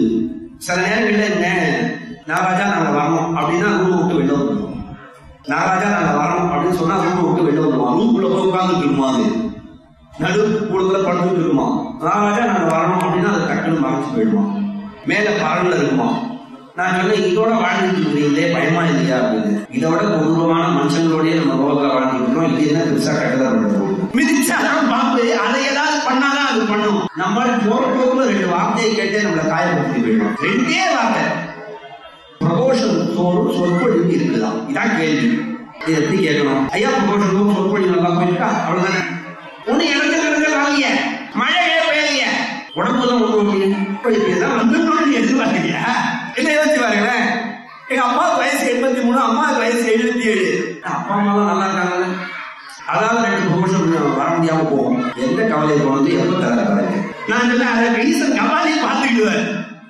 சில நேரங்கள்ல என்ன நாகராஜா நாங்க வரணும் அப்படின்னா ரூம் விட்டு வெளில வந்துடும் நாகராஜா நாங்க வரணும் அப்படின்னு சொன்னா ரூம் விட்டு வெளில வந்துடுவோம் ரூம்குள்ள போய் உட்கார்ந்துட்டு இருக்குமா அது நடு கூடத்துல படுத்துட்டு இருக்குமா நாகராஜா நாங்க வரணும் அப்படின்னா அது டக்குன்னு மறைச்சு போயிடுவோம் மேல பரல்ல இருக்குமா நான் சொன்னேன் இதோட வாழ்ந்துட்டு இருக்கிறீங்களே பயமா இல்லையா அப்படின்னு இதோட கொடூரமான மனுஷங்களோடய நம்ம ரோகத்தில் வாழ்ந்துட்டு இருக்கிறோம் இது என்ன பெருசா கட்டதா பண்றது மிதிச்சாதான் பாம்பு அதை ஏதாவது பண்ணாதான் அது பண்ணும் நம்ம போற போக்குல ரெண்டு வார்த்தையை கேட்டே நம்மளை காயப்படுத்தி போயிடும் ரெண்டே வார்த்தை ப்ரமோஷன் சோறு சொற்பொழிவு இருக்குதான் இதான் கேள்வி இதை எப்படி கேட்கணும் ஐயா ப்ரமோஷன் சொற்பொழிவு நல்லா போயிருக்கா அவ்வளவுதானே ஒண்ணு இறங்க இறங்க வாங்க மழையே பெய்யலையே உடம்புலாம் ஒண்ணு இப்படிதான் வந்துடணும்னு எதிர்பார்க்கலையா என்ன யோசிச்சு பாருங்களேன் எங்க அம்மாவுக்கு வயசு எண்பத்தி மூணு அம்மாவுக்கு வயசு எழுபத்தி ஏழு அப்பா அம்மாலாம் நல்லா இருக்காங்கல்ல அதாவது ரெண்டு ப்ரொமோஷன் வர முடியாம போகும் எந்த கவலை போனது எப்ப தர கவலைக்கு நான் சொன்னேன் அதை ஈசன் கபாலியை பார்த்துக்கிடுவார்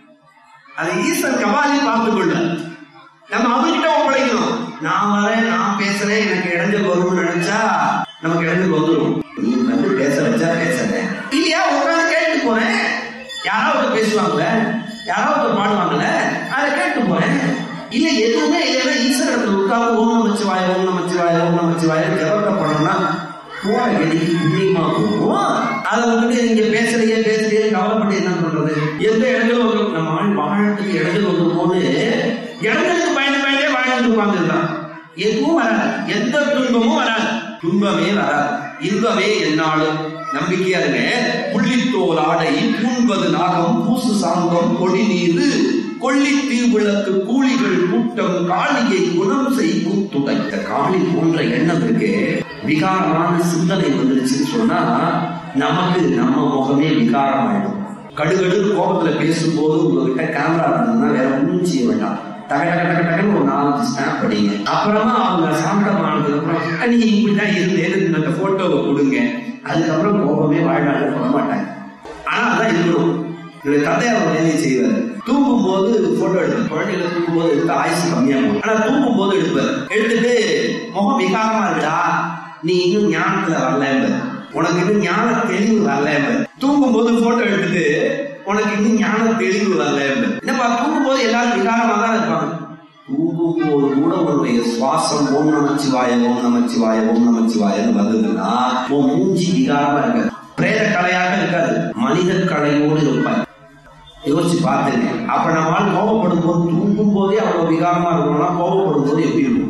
அதை ஈசன் கபாலியை பார்த்துக் கொள்ள நம்ம அவர்கிட்ட ஒப்படைக்கணும் நான் வரேன் நான் பேசுறேன் எனக்கு இடைஞ்சல் வரும்னு நினைச்சா நமக்கு இடைஞ்சல் வந்துடும் நீ வந்து பேச வச்சா பேசுறேன் இல்லையா உட்காந்து கேட்டு போறேன் யாராவது பேசுவாங்கல்ல யாராவது பாடுவாங்கல்ல அதை கேட்டு போறேன் இல்ல எதுவுமே இல்லைன்னா ஈஸ்வர இடத்துல உட்கார்ந்து ஓம் நமச்சிவாய ஓம் நமச்சிவாய ஓம் நமச்சிவாய ஜபத்தை பண்ணோம்னா போற எதுக்கு புண்ணியமா போகும் அதை வந்துட்டு நீங்க பேசுறீங்க பேசுறீங்க கவலைப்பட்டு என்ன பண்றது எந்த இடத்துல ஒரு நம்ம ஆள் வாழறதுக்கு இடத்துல வந்து போது இடங்களுக்கு பயந்து பயந்தே வாழ்ந்து உட்கார்ந்துருக்கான் எதுவும் வராது எந்த துன்பமும் வராது துன்பமே வராது இன்பமே என்னாலும் நம்பிக்கையா இருங்க புள்ளித்தோல் ஆடை பூண்பது நாகம் பூசு சாந்தம் கொடி நீரு கொள்ளி தீவிளக்கு கூலிகள் கூட்டம் காளியை குணம் செய் கூத்துடை இந்த காளி போன்ற எண்ணம் இருக்கு விகாரமான சிந்தனை வந்துருச்சுன்னு சொன்னா நமக்கு நம்ம முகமே விகாரம் ஆயிடும் கடுகடு கோபத்துல பேசும்போது உங்ககிட்ட கேமரா இருந்ததுன்னா வேற ஒன்றும் செய்ய வேண்டாம் டக டக டக டகன்னு ஒரு நாலஞ்சு ஸ்னாப் படிங்க அப்புறமா அவங்க சாந்தமானதுக்கு அப்புறம் நீ இப்படிதான் இருந்தேன்னு அந்த போட்டோவை கொடுங்க அதுக்கப்புறம் கோபமே வாழ்நாள் பண்ண மாட்டாங்க ஆனா அதான் இருக்கணும் என்னுடைய தந்தையார் ஒரு வேலையை செய்வார் தூங்கும் போது போட்டோ எடுப்பார் குழந்தைகளை தூங்கும் போது எடுத்து ஆயுசு கம்மியாகும் ஆனா தூங்கும் போது எடுப்பார் எடுத்துட்டு முகம் விகாரமா இருக்குடா நீ இன்னும் ஞானத்துல வரல உனக்கு இன்னும் ஞான தெளிவு வரல தூங்கும் போது போட்டோ எடுத்துட்டு உனக்கு இன்னும் ஞான தெளிவு வரல என்னப்பா தூங்கும் போது எல்லாரும் விகாரமா தான் இருப்பாங்க தூங்கும் போது கூட உன்னுடைய சுவாசம் ஓம் நமச்சிவாய ஓம் நமச்சிவாய ஓம் நமச்சிவாயன்னு வந்ததுன்னா உன் மூஞ்சி விகாரமா இருக்காது பிரேத கலையாக இருக்காது மனித கலையோடு இருப்பாய் யோசிச்சு பார்த்துங்க அப்ப நம்மால் கோபப்படும் போது தூங்கும் போதே அவ்வளவு விகாரமா இருக்கணும்னா கோபப்படும் போது எப்படி இருக்கும்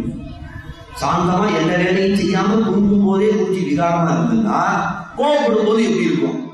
சாந்தமா எந்த வேலையும் செய்யாம தூங்கும் போதே மூஞ்சி விகாரமா இருந்ததுன்னா கோபப்படும் போது எப்படி இருக்கும்